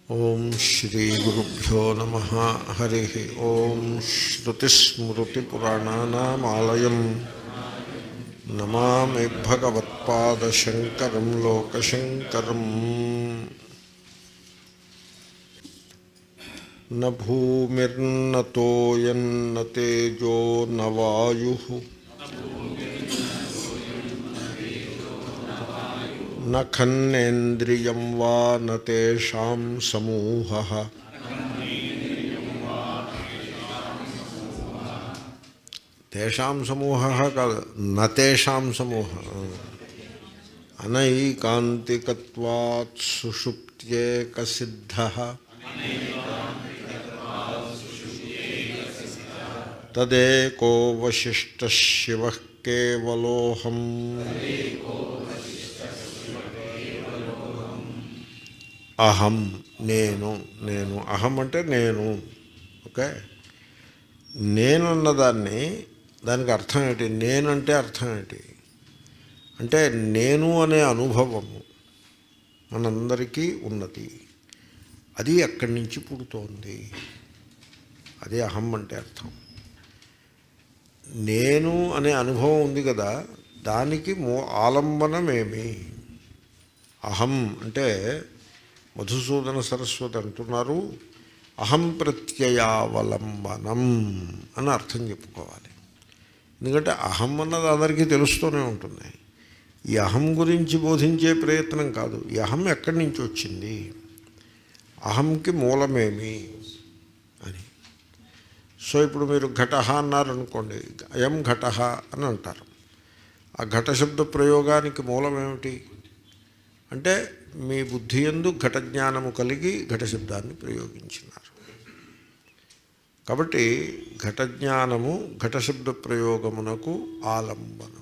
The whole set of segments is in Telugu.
ఓం శ్రీ గురుభ్యో నమ హరి ఓం శ్రుతిస్మృతిపురాణానామాలయం నమామి భగవత్పాదశంకరం లోకశంకరం న భూమిర్న తోయన్న తేజో న వాయు న ఖన్నేంద్రియం వా న తేషాం సమూహ తేషాం సమూహ కాదు న తేషాం సమూహ అనైకాంతికత్వాత్ సుషుప్త్యేక సిద్ధ తదేకో వశిష్ట శివ కేవలోహం అహం నేను నేను అహం అంటే నేను ఓకే నేనున్నదాన్ని దానికి అర్థం ఏంటి నేనంటే అర్థం ఏంటి అంటే నేను అనే అనుభవము మనందరికీ ఉన్నది అది ఎక్కడి నుంచి పుడుతోంది అదే అహం అంటే అర్థం నేను అనే అనుభవం ఉంది కదా దానికి మూ ఆలంబనమేమి అహం అంటే మధుసూదన సరస్వతి అంటున్నారు అహం ప్రత్యయావలంబనం అని అర్థం చెప్పుకోవాలి ఎందుకంటే అహం అన్నది అందరికీ తెలుస్తూనే ఉంటుంది ఈ అహం గురించి బోధించే ప్రయత్నం కాదు ఈ అహం ఎక్కడి నుంచి వచ్చింది అహంకి మూలమేమి అని సో ఇప్పుడు మీరు ఘట అన్నారనుకోండి అయం ఘట అని అంటారు ఆ ఘట శబ్ద ప్రయోగానికి మూలం ఏమిటి అంటే మీ బుద్ధి ఎందు ఘట జ్ఞానము కలిగి ఘట శబ్దాన్ని ప్రయోగించినారు కాబట్టి ఘట జ్ఞానము ఘట శబ్ద ప్రయోగమునకు ఆలంబనము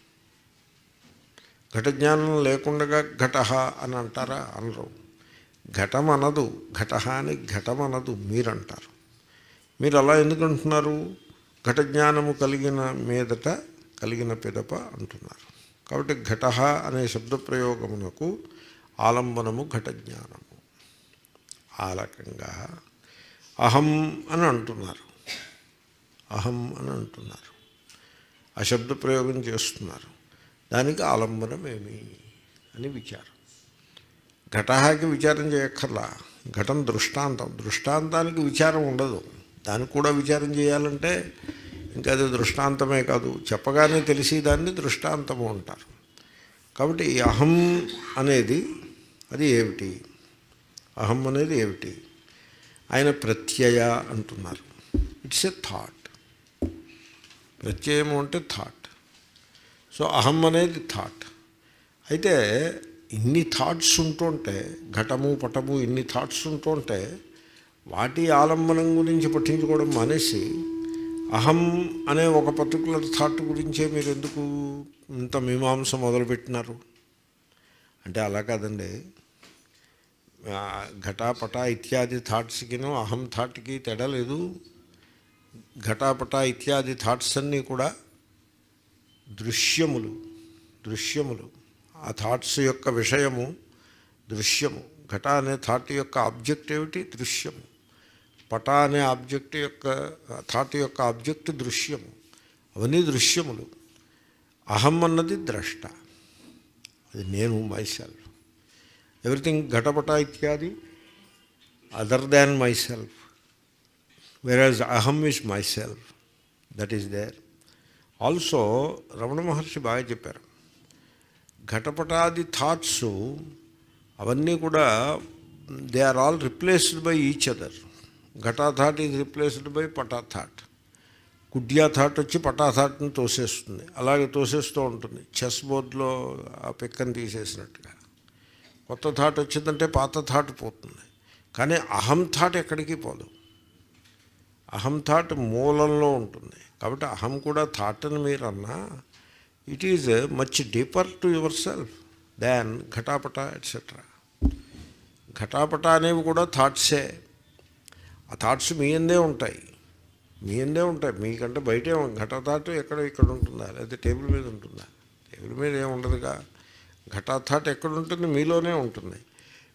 ఘట జ్ఞానం లేకుండా ఘట అని అంటారా అనరు ఘటం అనదు ఘట అని ఘటం అనదు మీరంటారు మీరు అలా ఎందుకు అంటున్నారు ఘట జ్ఞానము కలిగిన మీదట కలిగిన పిదప అంటున్నారు కాబట్టి ఘట అనే శబ్ద ప్రయోగమునకు ఆలంబనము ఘట జ్ఞానము ఆ రకంగా అహం అని అంటున్నారు అహం అని అంటున్నారు ఆ శబ్ద ప్రయోగం చేస్తున్నారు దానికి ఆలంబనం ఏమి అని విచారం ఘటహాకి విచారం చేయక్కర్లా ఘటం దృష్టాంతం దృష్టాంతానికి విచారం ఉండదు దానికి కూడా విచారం చేయాలంటే ఇంకా అది దృష్టాంతమే కాదు చెప్పగానే తెలిసి దాన్ని దృష్టాంతము అంటారు కాబట్టి ఈ అహం అనేది అది ఏమిటి అహం అనేది ఏమిటి ఆయన ప్రత్యయ అంటున్నారు ఇట్స్ ఎ థాట్ ప్రత్యయము అంటే థాట్ సో అహం అనేది థాట్ అయితే ఇన్ని థాట్స్ ఉంటుంటే ఘటము పటము ఇన్ని థాట్స్ ఉంటుంటే వాటి ఆలంబనం గురించి పట్టించుకోవడం మానేసి అహం అనే ఒక పర్టికులర్ థాట్ గురించే మీరు ఎందుకు ఇంత మీమాంస మొదలుపెట్టినారు అంటే అలా కాదండి ఘటాపట ఇత్యాది థాట్స్కిను అహం థాట్కి తేడా లేదు ఘటాపట ఇత్యాది థాట్స్ అన్నీ కూడా దృశ్యములు దృశ్యములు ఆ థాట్స్ యొక్క విషయము దృశ్యము ఘట అనే థాట్ యొక్క ఆబ్జెక్ట్ ఏమిటి దృశ్యము పట అనే ఆబ్జెక్ట్ యొక్క థాట్ యొక్క ఆబ్జెక్ట్ దృశ్యము అవన్నీ దృశ్యములు అహం అన్నది ద్రష్ట అది నేను మై సెల్ఫ్ ఎవ్రీథింగ్ ఘటపట ఇత్యాది అదర్ దాన్ మై సెల్ఫ్ వెరాజ్ అహం is my self that is there also Ramana Maharshi బాగా చెప్పారు ఘటపటాది థాట్స్ అవన్నీ కూడా they are all replaced by each other ఘటా థాట్ ఈజ్ రిప్లేస్డ్ బై పటా థాట్ కుడ్యా థాట్ వచ్చి పటా థాట్ని తోసేస్తుంది అలాగే తోసేస్తూ ఉంటుంది చెస్ బోర్డులో ఆ పిక్కని తీసేసినట్టుగా కొత్త థాట్ వచ్చిందంటే పాత థాట్ పోతుంది కానీ అహం థాట్ ఎక్కడికి పోదు అహం థాట్ మూలంలో ఉంటుంది కాబట్టి అహం కూడా థాట్ అని మీరు అన్నా it is much deeper to your self than ఘటాపట ఎట్సెట్రా ఘటాపట అనేవి కూడా థాట్సే ఆ థాట్స్ మీ అందే ఉంటాయి మీ అందే ఉంటాయి మీకంటే బయటే ఘట థాట్ ఎక్కడ ఇక్కడ ఉంటుందా లేదా టేబుల్ మీద ఉంటుందా టేబుల్ మీద ఏమి ఉండదుగా ఘటా థాట్ ఎక్కడ ఉంటుంది మీలోనే ఉంటుంది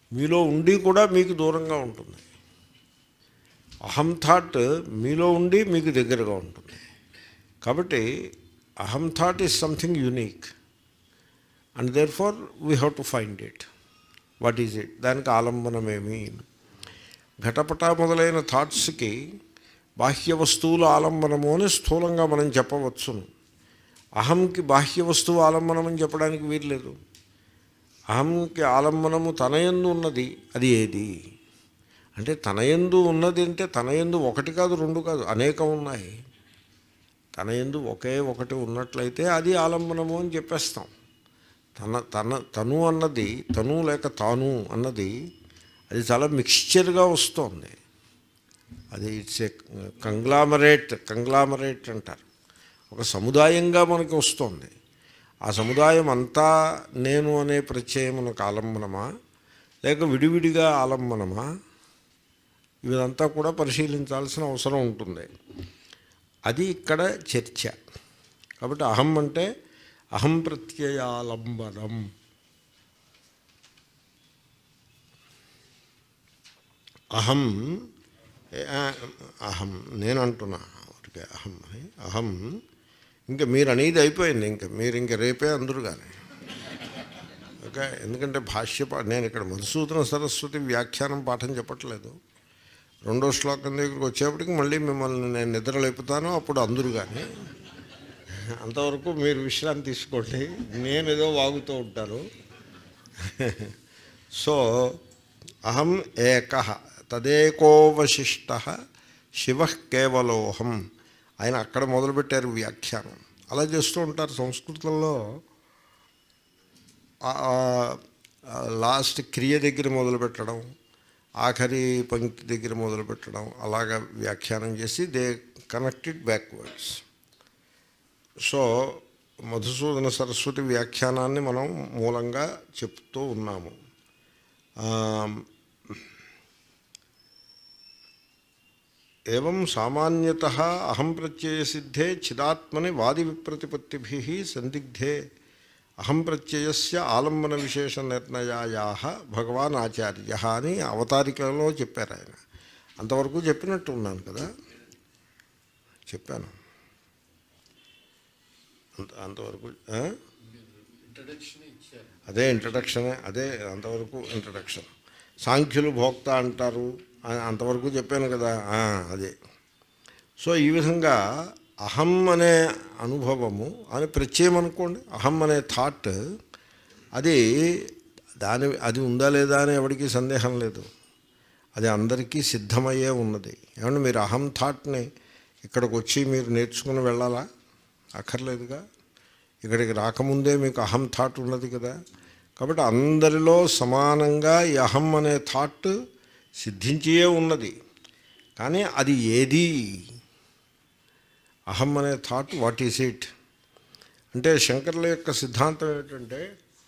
మీలో ఉండి కూడా మీకు దూరంగా ఉంటుంది అహం థాట్ మీలో ఉండి మీకు దగ్గరగా ఉంటుంది కాబట్టి అహం thought is something unique and therefore we have to find it what is it దానికి ఆలంబనమేమి ఘటపట మొదలైన థాట్స్కి బాహ్య వస్తువుల ఆలంబనము అని స్థూలంగా మనం చెప్పవచ్చును అహంకి బాహ్య వస్తువు ఆలంబనం అని చెప్పడానికి వీల్లేదు అహంకి ఆలంబనము తనయందు ఉన్నది అది ఏది అంటే తనయందు ఉన్నది అంటే తనయందు ఒకటి కాదు రెండు కాదు అనేకం ఉన్నాయి తనయందు ఒకే ఒకటి ఉన్నట్లయితే అది ఆలంబనము అని చెప్పేస్తాం తన తన తను అన్నది తను లేక తాను అన్నది అది చాలా మిక్స్చర్గా వస్తోంది అది ఇట్స్ ఏ కంగ్లామరేట్ కంగ్లామరేట్ అంటారు ఒక సముదాయంగా మనకి వస్తుంది ఆ సముదాయం అంతా నేను అనే ప్రత్యయమునకు ఆలంబనమా లేక విడివిడిగా ఆలంబనమా ఇదంతా కూడా పరిశీలించాల్సిన అవసరం ఉంటుంది అది ఇక్కడ చర్చ కాబట్టి అహం అంటే అహం ప్రత్యయాలంబనం అహం ఆ, అహం నేను అంటున్నా ఊరికే అహం అని అహం ఇంకా మీరు అనేది అయిపోయింది ఇంకా మీరు ఇంకా రేపే అందరు కానీ ఓకే ఎందుకంటే భాష్య పా నేను ఇక్కడ మధుసూదన సరస్వతి వ్యాఖ్యానం పాఠం చెప్పట్లేదు రెండో శ్లోకం దగ్గరికి వచ్చేప్పటికి మళ్ళీ మిమ్మల్ని నేను నిద్ర లేపుతాను అప్పుడు అందరు కానీ అంతవరకు మీరు విశ్రాంతి తీసుకోండి నేను ఏదో వాగుతూ ఉంటాను సో అహం ఏక తదేకోవశిష్ట శివ కేవలోహం ఆయన అక్కడ మొదలుపెట్టారు వ్యాఖ్యానం అలా చేస్తూ ఉంటారు సంస్కృతంలో ఆ- ఆ లాస్ట్ క్రియ దగ్గర మొదలు పెట్టడం ఆఖరి పంక్తి దగ్గర మొదలు పెట్టడం అలాగా వ్యాఖ్యానం చేసి they connected backwards so Madhusudana Saraswati వ్యాఖ్యానాన్ని మనం మూలంగా చెప్తూ ఉన్నాము ఆ, ఏం సామాన్యత అహం ప్రత్యయసిద్ధే చిదాత్మని వాది విప్రతిపత్తిభి సందిగ్ధే అహం ప్రత్యయస్య ఆలంబన విశేష నిర్ణయాయా భగవాన్ ఆచార్య అని అవతారికలో చెప్పారు ఆయన అంతవరకు చెప్పినట్టు ఉన్నాను కదా చెప్పాను అంత అంతవరకు ఆ? అదే ఇంట్రడక్షనే అదే అంతవరకు ఇంట్రడక్షన్ సాంఖ్యులు భోక్త అంటారు ఆ- అంతవరకు చెప్పాను కదా ఆ, అదే సో ఈ విధంగా అహం అనే అనుభవము అని ప్రత్యయం అనుకోండి అహం అనే థాట్ అది దాని అది ఉందా లేదా అని ఎవరికీ సందేహం లేదు అది అందరికీ సిద్ధమయ్యే ఉన్నది ఏమంటే మీరు అహం థాట్ని ఇక్కడికి వచ్చి మీరు నేర్చుకుని వెళ్ళాలా అక్కర్లేదుగా ఇక్కడికి రాకముందే మీకు అహం థాట్ ఉన్నది కదా కాబట్టి అందరిలో సమానంగా ఈ అహం అనే థాట్ సిద్ధించియే ఉన్నది కానీ అది ఏది అహం అనే థాట్ వాట్ ఈస్ ఇట్ అంటే శంకర్ల యొక్క సిద్ధాంతం ఏంటంటే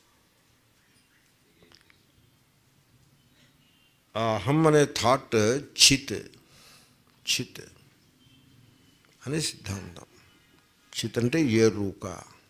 ఆ అహం అనే థాట్ చిత్ చిత్ అనే సిద్ధాంతం చిత్ అంటే ఎరుక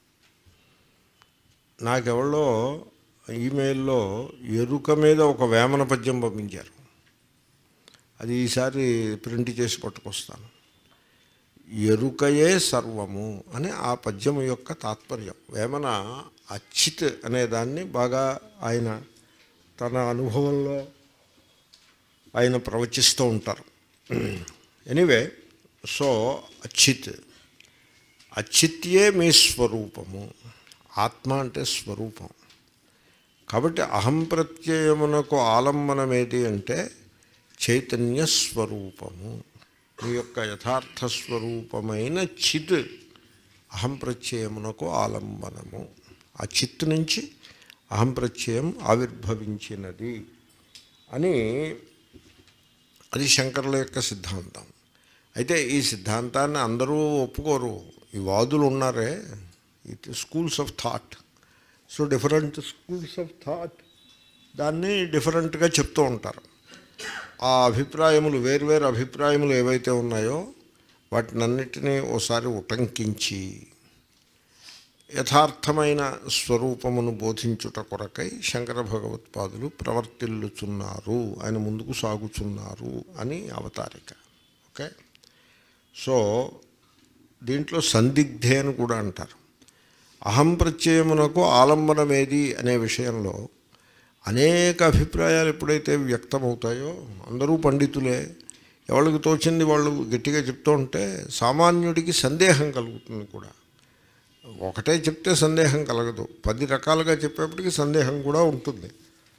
నాకెవరో ఈమెయిల్లో ఎరుక మీద ఒక వేమన పద్యం పంపించారు అది ఈసారి ప్రింట్ చేసి పట్టుకొస్తాను ఎరుకయే సర్వము అని ఆ పద్యం యొక్క తాత్పర్యం వేమన అచ్చిత్ అనే దాన్ని బాగా ఆయన తన అనుభవంలో ఆయన ప్రవచిస్తూ ఉంటారు ఎనీవే సో అచ్చిత్ అచ్చిత్యే మీ స్వరూపము ఆత్మ అంటే స్వరూపం కాబట్టి అహం ప్రత్యయమునకు ఆలంబనం ఏది అంటే చైతన్య స్వరూపము మీ యొక్క యథార్థ స్వరూపమైన చిత్ అహం ప్రత్యయమునకు ఆలంబనము ఆ చిత్ నుంచి అహం ప్రత్యయం ఆవిర్భవించినది అని అది శంకరుల యొక్క సిద్ధాంతం అయితే ఈ సిద్ధాంతాన్ని అందరూ ఒప్పుకోరు ఈ వాదులు ఉన్నారే it schools of thought so different schools of thought దాన్ని డిఫరెంట్గా చెప్తూ ఉంటారు ఆ అభిప్రాయములు వేర్వేరు అభిప్రాయములు ఏవైతే ఉన్నాయో వాటినన్నిటినీ ఓసారి ఉటంకించి యథార్థమైన స్వరూపమును బోధించుట కొరకై శంకర భగవత్పాదులు ప్రవర్తిల్లుచున్నారు ఆయన ముందుకు సాగుచున్నారు అని అవతారిక ఓకే సో దీంట్లో సందిగ్ధే అని కూడా అంటారు అహం ప్రత్యయమునకు ఆలంబనమేది అనే విషయంలో అనేక అభిప్రాయాలు ఎప్పుడైతే వ్యక్తమవుతాయో అందరూ పండితులే ఎవరికి తోచింది వాళ్ళు గట్టిగా చెప్తూ ఉంటే సామాన్యుడికి సందేహం కలుగుతుంది కూడా ఒకటే చెప్తే సందేహం కలగదు పది రకాలుగా చెప్పేప్పటికి సందేహం కూడా ఉంటుంది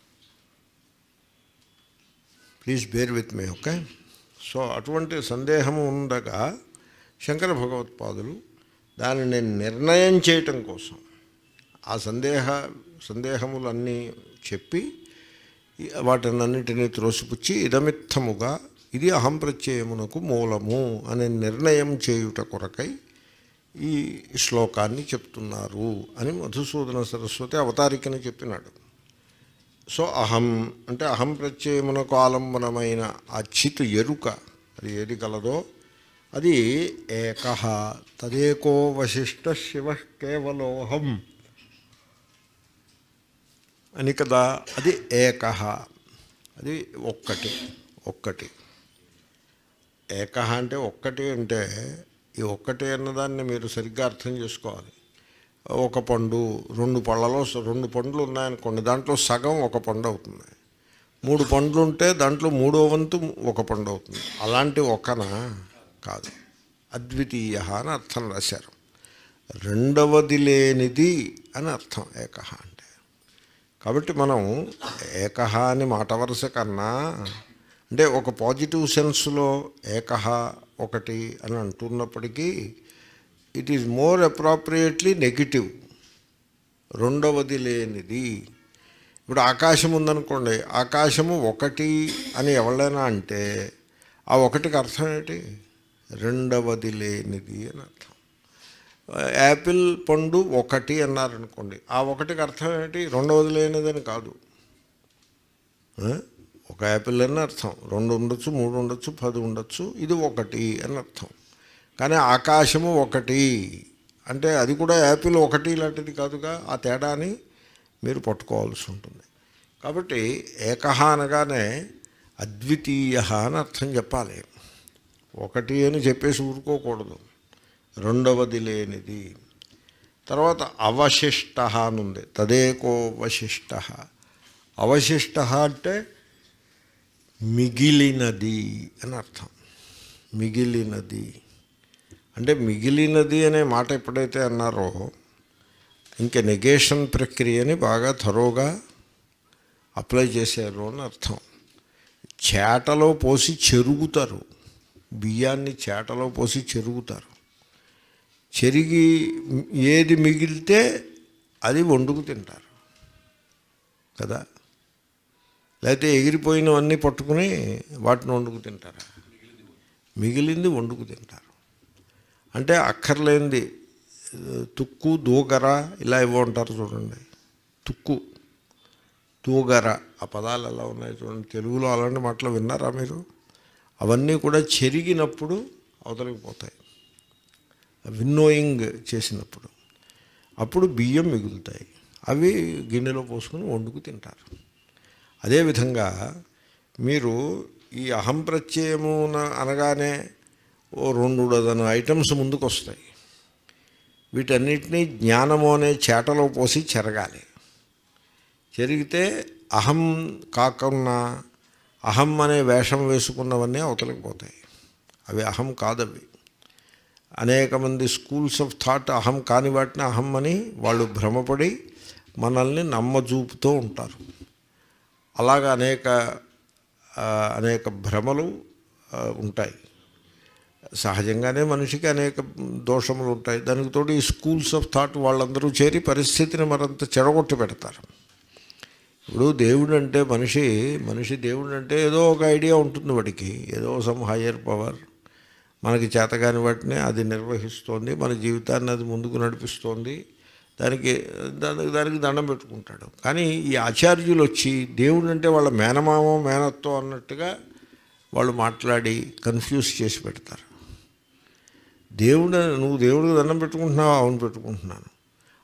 please bear with me okay so అటువంటి సందేహం ఉండగా శంకర భగవత్పాదులు దానిని నిర్ణయం చేయటం కోసం ఆ సందేహ సందేహములన్నీ చెప్పి వాటినన్నిటినీ త్రోసిపుచ్చి ఇదమిత్తముగా ఇది అహం ప్రత్యయమునకు మూలము అనే నిర్ణయం చేయుట కొరకై ఈ శ్లోకాన్ని చెప్తున్నారు అని మధుసూదన సరస్వతి అవతారికని చెప్పినాడు సో అహం అంటే అహం ప్రత్యయమునకు ఆలంబనమైన ఆ చిత్ ఎరుక అది ఏది కలదో అది ఏక తదేకో వశిష్ట శివ కేవలోహం అని కదా అది ఏక అది ఒక్కటి ఒక్కటి ఏక అంటే ఒక్కటి అంటే ఈ ఒక్కటి అన్నదాన్ని మీరు సరిగ్గా అర్థం చేసుకోవాలి ఒక పండు రెండు పళ్ళలో స- రెండు పండ్లు ఉన్నాయనుకోండి దాంట్లో సగం ఒక పండు అవుతుంది మూడు పండ్లు ఉంటే దాంట్లో మూడో వంతు ఒక పండు అవుతుంది అలాంటి ఒకన కాదు అద్వితీయ అని అర్థం రాశారు రెండవది అని అర్థం ఏకహ అంటే కాబట్టి మనం ఏకహ అని మాట వరుస కన్నా అంటే ఒక పాజిటివ్ సెన్స్లో ఏకహ ఒకటి అని అంటున్నప్పటికీ it is more appropriately negative రెండవది లేనిది ఇప్పుడు ఆకాశం ఉందనుకోండి ఆకాశము ఒకటి అని ఎవరైనా అంటే ఆ ఒకటికి అర్థం ఏంటి రెండవది లేనిది అని అర్థం యాపిల్ పండు ఒకటి అన్నారనుకోండి ఆ ఒకటికి అర్థం ఏంటి రెండవది లేనిదని కాదు ఆ? ఒక యాపిల్ అని అర్థం రెండు ఉండొచ్చు మూడు ఉండొచ్చు పది ఉండొచ్చు ఇది ఒకటి అని అర్థం కానీ ఆకాశము ఒకటి అంటే అది కూడా యాపిల్ ఒకటి లాంటిది కాదుగా ఆ తేడాని మీరు పట్టుకోవాల్సి ఉంటుంది కాబట్టి ఏకహ అనగానే అద్వితీయ అని అర్థం చెప్పాలి ఒకటి అని చెప్పేసి ఊరుకోకూడదు రెండవది లేనిది తర్వాత అవశిష్ట అని ఉంది తదేకో వశిష్ట అవశిష్ట అంటే మిగిలినది అని అర్థం మిగిలినది అంటే మిగిలినది అనే మాట ఎప్పుడైతే అన్నారో ఇంకా నెగేషన్ ప్రక్రియని బాగా థరోగా అప్లై చేశారు అని అర్థం చేటలో పోసి చెరుగుతారు బియ్యాన్ని చేటలో పోసి చెరుగుతారు చెరిగి ఏది మిగిలితే అది వండుకు తింటారు కదా లేకపోతే ఎగిరిపోయినవన్నీ పట్టుకుని వాటిని వండుకు తింటారా మిగిలింది వండుకు తింటారు అంటే అక్కర్లేనిది తుక్కు దూగర ఇలా ఇవ్వ ఉంటారు చూడండి తుక్కు దూగర ఆ పదాలు ఎలా ఉన్నాయి చూడండి తెలుగులో అలాంటి మాటలు విన్నారా మీరు అవన్నీ కూడా చెరిగినప్పుడు అవతలికి పోతాయి విన్నోయింగ్ చేసినప్పుడు అప్పుడు బియ్యం మిగులుతాయి అవి గిన్నెలో పోసుకొని వండుకు తింటారు అదేవిధంగా మీరు ఈ అహం ప్రత్యయమున అనగానే ఓ రెండు డజను ఐటమ్స్ ముందుకు వస్తాయి వీటన్నిటినీ జ్ఞానము అనే చేటలో పోసి చెరగాలి చెరిగితే అహం కాకున్నా అహం అనే వేషం వేసుకున్నవన్నీ అవతలికి పోతాయి అవి అహం కాదవి అనేక మంది స్కూల్స్ ఆఫ్ థాట్ అహం కాని వాటిని అహం అని వాళ్ళు భ్రమపడి మనల్ని నమ్మజూపుతూ ఉంటారు అలాగ అనేక ఆ, అనేక భ్రమలు ఆ, ఉంటాయి సహజంగానే మనిషికి అనేక దోషములు ఉంటాయి దానికి తోడు ఈ స్కూల్స్ ఆఫ్ థాట్ వాళ్ళందరూ చేరి పరిస్థితిని మరింత చెడగొట్టి పెడతారు ఇప్పుడు దేవుడు అంటే మనిషి మనిషి దేవుడు అంటే ఏదో ఒక ఐడియా ఉంటుంది వాడికి ఏదో సమ్ హయ్యర్ పవర్ మనకి చేతగాని వాటిని అది నిర్వహిస్తోంది మన జీవితాన్ని అది ముందుకు నడిపిస్తోంది దానికి దానికి దానికి దండం పెట్టుకుంటాడు కానీ ఈ ఆచార్యులు వచ్చి దేవుడు అంటే వాళ్ళ మేనమామ మేనత్వం అన్నట్టుగా వాళ్ళు మాట్లాడి కన్ఫ్యూజ్ చేసి పెడతారు దేవుడు నువ్వు దేవుడికి దండం పెట్టుకుంటున్నావు అవును పెట్టుకుంటున్నాను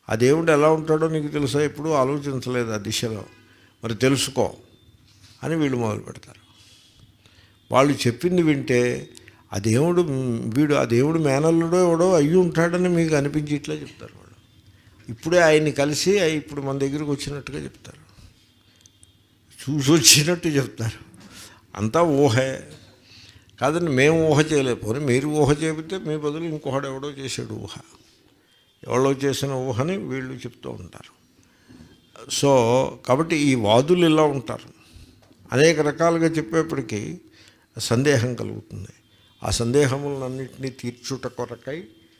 ఆ దేవుడు ఎలా ఉంటాడో నీకు తెలుసా ఎప్పుడు ఆలోచించలేదు ఆ దిశలో మరి తెలుసుకో అని వీళ్ళు మొదలు పెడతారు వాళ్ళు చెప్పింది వింటే ఆ దేవుడు వీడు ఆ దేవుడు మేనల్లుడో ఎవడో అయ్యి ఉంటాడని మీకు అనిపించి ఇట్లా చెప్తారు వాళ్ళు ఇప్పుడే ఆయన్ని కలిసి "అయ్, ఇప్పుడు మన దగ్గరికి వచ్చినట్టుగా చెప్తారు చూసి వచ్చినట్టు చెప్తారు అంతా ఊహే కాదండి మేము ఊహ చేయలేకపోతే మీరు ఊహ చేపితే మీ బదులు ఇంకొకడు ఎవడో చేశాడు ఊహ ఎవడో చేసిన ఊహని వీళ్ళు చెప్తూ ఉంటారు సో కాబట్టి ఈ వాదులు ఇలా ఉంటారు అనేక రకాలుగా చెప్పేప్పటికీ సందేహం కలుగుతుంది ఆ సందేహములన్నింటినీ తీర్చుట కొరకై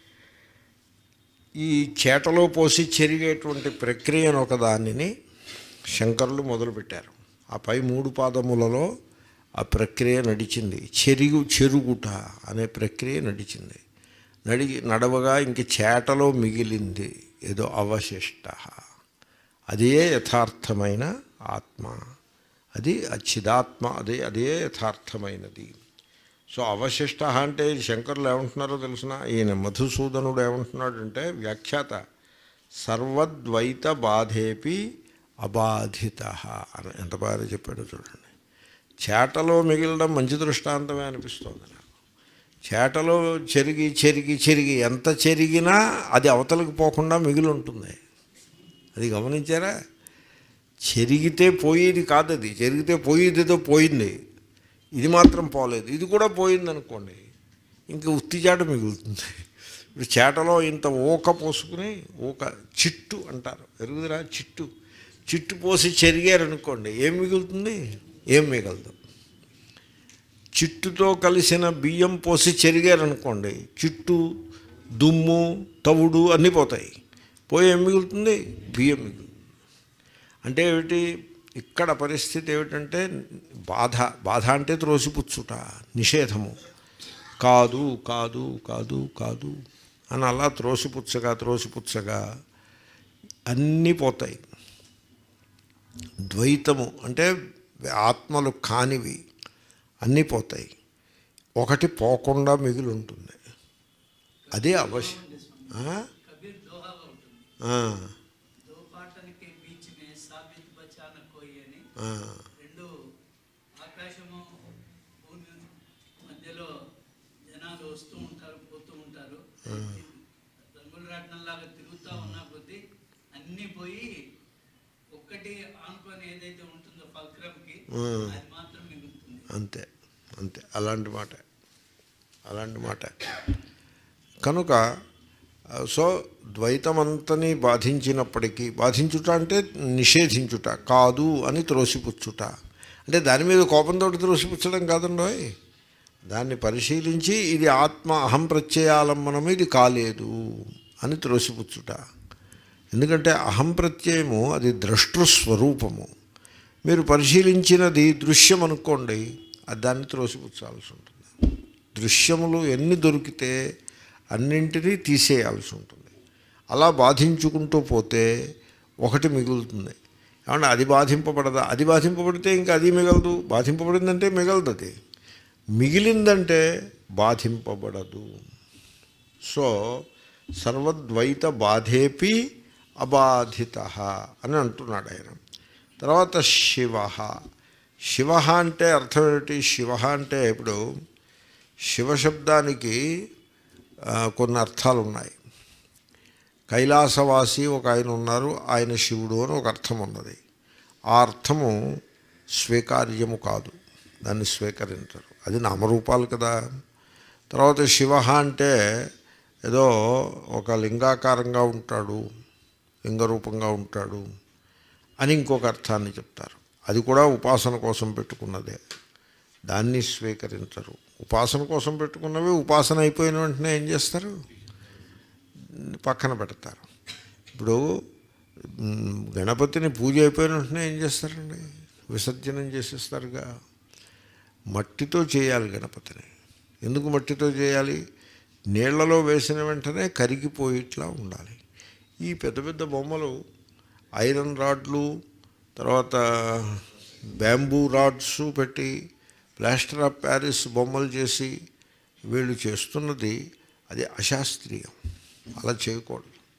ఈ చేటలో పోసి చెరిగేటువంటి ప్రక్రియను ఒక దానిని శంకరులు మొదలుపెట్టారు ఆ పై మూడు పాదములలో ఆ ప్రక్రియ నడిచింది చెరుగు చెరుగుట అనే ప్రక్రియ నడిచింది నడి నడవగా ఇంక చేటలో మిగిలింది ఏదో అవశిష్ట అదే యథార్థమైన ఆత్మ అది అచ్చిదాత్మ అదే అదే యథార్థమైనది సో అవశిష్ట అంటే శంకరులు ఏమంటున్నారో తెలిసిన ఈయన మధుసూదనుడు ఏమంటున్నాడంటే వ్యాఖ్యాత సర్వద్వైత బాధేపి అబాధిత అని ఎంత బాగా చెప్పాడో చూడండి చేటలో మిగిలడం మంచి దృష్టాంతమే అనిపిస్తోంది నాకు చేటలో చెరిగి చెరిగి చెరిగి ఎంత చెరిగినా అది అవతలకు పోకుండా మిగిలి ఉంటుంది అది గమనించారా చెరిగితే పోయేది కాదు అది చెరిగితే పోయేదితో పోయింది ఇది మాత్రం పోలేదు ఇది కూడా పోయింది అనుకోండి ఇంక ఉత్తిచాట మిగులుతుంది ఇప్పుడు చేటలో ఇంత ఊక పోసుకుని ఊక చిట్టు అంటారు ఎరుగుదరా చిట్టు చిట్టు పోసి చెరిగారనుకోండి ఏం మిగులుతుంది ఏం మిగలదు చిట్టుతో కలిసిన బియ్యం పోసి చెరిగారనుకోండి చిట్టు దుమ్ము తవుడు అన్నీ పోతాయి పోయి ఏం మిగులుతుంది బియ్యం మిగులుతుంది అంటే ఏమిటి ఇక్కడ పరిస్థితి ఏమిటంటే బాధ బాధ అంటే త్రోసిపుచ్చుట నిషేధము కాదు కాదు కాదు కాదు అని అలా త్రోసిపుచ్చగా త్రోసిపుచ్చగా అన్నీ పోతాయి ద్వైతము అంటే ఆత్మలు కానివి అన్నీ పోతాయి ఒకటి పోకుండా మిగిలి ఉంటుంది అదే అవశ్యం ఆ? कबीर दोहा का ఉంటుంది ఆ, దో పాటలకి బీచ్ మే సాబిత్ బచాన కోయి అని ఆ, రెండు ఆకాశము భూమి మధ్యలో జనాలు వస్తూ ఉంటారు పోతూ ఉంటారు రంగుల రాట్నంలాగా తిరుగుతూ ఉన్న కొద్దీ అన్నీ పోయి ఒక్కటి ఆనుకొని ఏదైతే ఉంటుందో ఫల్క్రంకి Hmm. అది మాత్రం మిగులుతుంది అంతే అంతే అలాంటి మాట అలాంటి మాట కనుక ఆ, సో ద్వైతమంతని బాధించినప్పటికీ బాధించుట అంటే నిషేధించుట కాదు అని త్రోసిపుచ్చుట అంటే దాని మీద కోపంతో త్రోసిపుచ్చడం కాదండోయ్ దాన్ని పరిశీలించి ఇది ఆత్మ అహం ప్రత్యయాలంబనము ఇది కాలేదు అని త్రోసిపుచ్చుట ఎందుకంటే అహం ప్రత్యయము అది ద్రష్టృస్వరూపము మీరు పరిశీలించినది దృశ్యం అనుకోండి అది దాన్ని త్రోసిపుచ్చాల్సి ఉంటుంది దృశ్యములు ఎన్ని దొరికితే అన్నింటినీ తీసేయాల్సి ఉంటుంది అలా బాధించుకుంటూ పోతే ఒకటి మిగులుతుంది ఏమన్నా అది బాధింపబడదా అది బాధింపబడితే ఇంకా అది మిగలదు బాధింపబడిందంటే మిగలదు అది మిగిలిందంటే బాధింపబడదు సో సర్వద్వైత బాధేపి అబాధిత అని అంటున్నాడు ఆయన తర్వాత శివ శివ అంటే అర్థం ఏమిటి శివ అంటే ఇప్పుడు శివశబ్దానికి ఆ, కొన్ని అర్థాలు ఉన్నాయి కైలాసవాసి ఒక ఆయన ఉన్నారు ఆయన శివుడు అని ఒక అర్థం ఉన్నది ఆ అర్థము స్వీకార్యము కాదు దాన్ని స్వీకరించరు అది నామరూపాలు కదా తర్వాత శివ అంటే ఏదో ఒక లింగాకారంగా ఉంటాడు లింగరూపంగా ఉంటాడు అని ఇంకొక అర్థాన్ని చెప్తారు అది కూడా ఉపాసన కోసం పెట్టుకున్నదే దాన్ని స్వీకరించరు ఉపాసన కోసం పెట్టుకున్నవి ఉపాసన అయిపోయిన వెంటనే ఏం చేస్తారు పక్కన పెడతారు ఇప్పుడు మ్, గణపతిని పూజ అయిపోయిన వెంటనే ఏం చేస్తారండి విసర్జనం చేసేస్తారుగా మట్టితో చేయాలి గణపతిని ఎందుకు మట్టితో చేయాలి నీళ్లలో వేసిన వెంటనే కరిగిపోయేట్లా ఉండాలి ఈ పెద్ద పెద్ద బొమ్మలు ఐరన్ రాడ్లు తర్వాత బ్యాంబూ రాడ్స్ పెట్టి ప్లాస్టర్ ఆఫ్ ప్యారిస్ బొమ్మలు చేసి వీళ్ళు చేస్తున్నది అది అశాస్త్రీయం అలా చేయకూడదు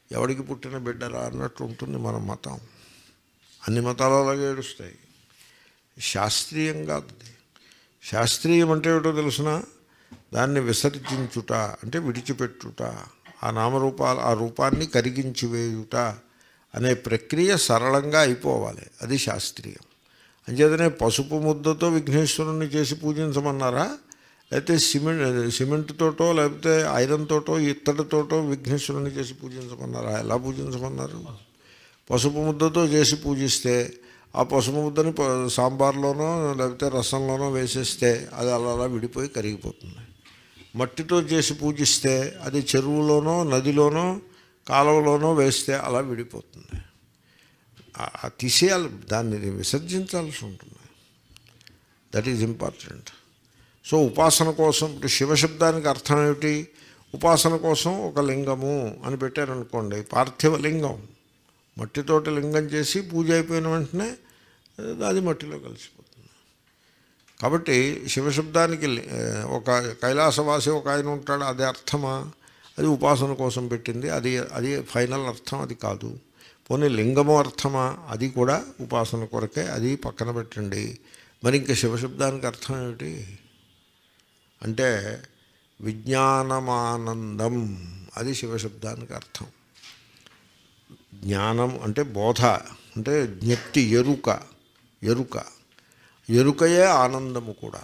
ఎవడికి పుట్టిన బిడ్డరా అన్నట్టు ఉంటుంది మన మతం అన్ని మతాలు అలాగే ఏడుస్తాయి శాస్త్రీయం కాదు అది శాస్త్రీయం అంటే ఏమిటో తెలుసిన దాన్ని విసర్జించుట అంటే విడిచిపెట్టుట ఆ నామరూపాలు ఆ రూపాన్ని కరిగించి వేయుట అనే ప్రక్రియ సరళంగా అయిపోవాలి అది శాస్త్రీయం అంచేతనే పసుపు ముద్దతో విఘ్నేశ్వరుణ్ణి చేసి పూజించమన్నారా లేకపోతే సిమెంట్ సిమెంట్తోటో లేకపోతే ఐరన్ తోటో ఇత్తడితోటో విఘ్నేశ్వరుని చేసి పూజించమన్నారా ఎలా పూజించమన్నారు పసుపు ముద్దతో చేసి పూజిస్తే ఆ పసుపు ముద్దని ప- సాంబార్లోనో లేకపోతే రసంలోనో వేసేస్తే అది అలా అలా విడిపోయి కరిగిపోతుంది మట్టితో చేసి పూజిస్తే అది చెరువులోనో నదిలోనో కాలువలోనో వేస్తే అలా విడిపోతుంది ఆ- ఆ తీసేయాలి దాన్ని విసర్జించాల్సి ఉంటుంది దట్ ఈజ్ ఇంపార్టెంట్ సో ఉపాసన కోసం ఇప్పుడు శివశబ్దానికి అర్థం ఏమిటి ఉపాసన కోసం ఒక లింగము అని పెట్టారనుకోండి పార్థివ లింగం మట్టితోటి లింగం చేసి పూజ అయిపోయిన వెంటనే అది మట్టిలో కలిసిపోతుంది కాబట్టి శివశబ్దానికి లి- ఆ, ఒక కైలాసవాసి ఒక ఆయన ఉంటాడు అది అర్థమా అది ఉపాసన కోసం పెట్టింది అది అది ఫైనల్ అర్థం అది కాదు పోనీ లింగము అర్థమా అది కూడా ఉపాసన కొరకే అది పక్కన పెట్టండి మరి ఇంకా శివశబ్దానికి అర్థం ఏమిటి అంటే విజ్ఞానమానందం అది శివశబ్దానికి అర్థం జ్ఞానం అంటే బోధ అంటే జ్ఞప్తి ఎరుక ఎరుక ఎరుకయే ఆనందము కూడా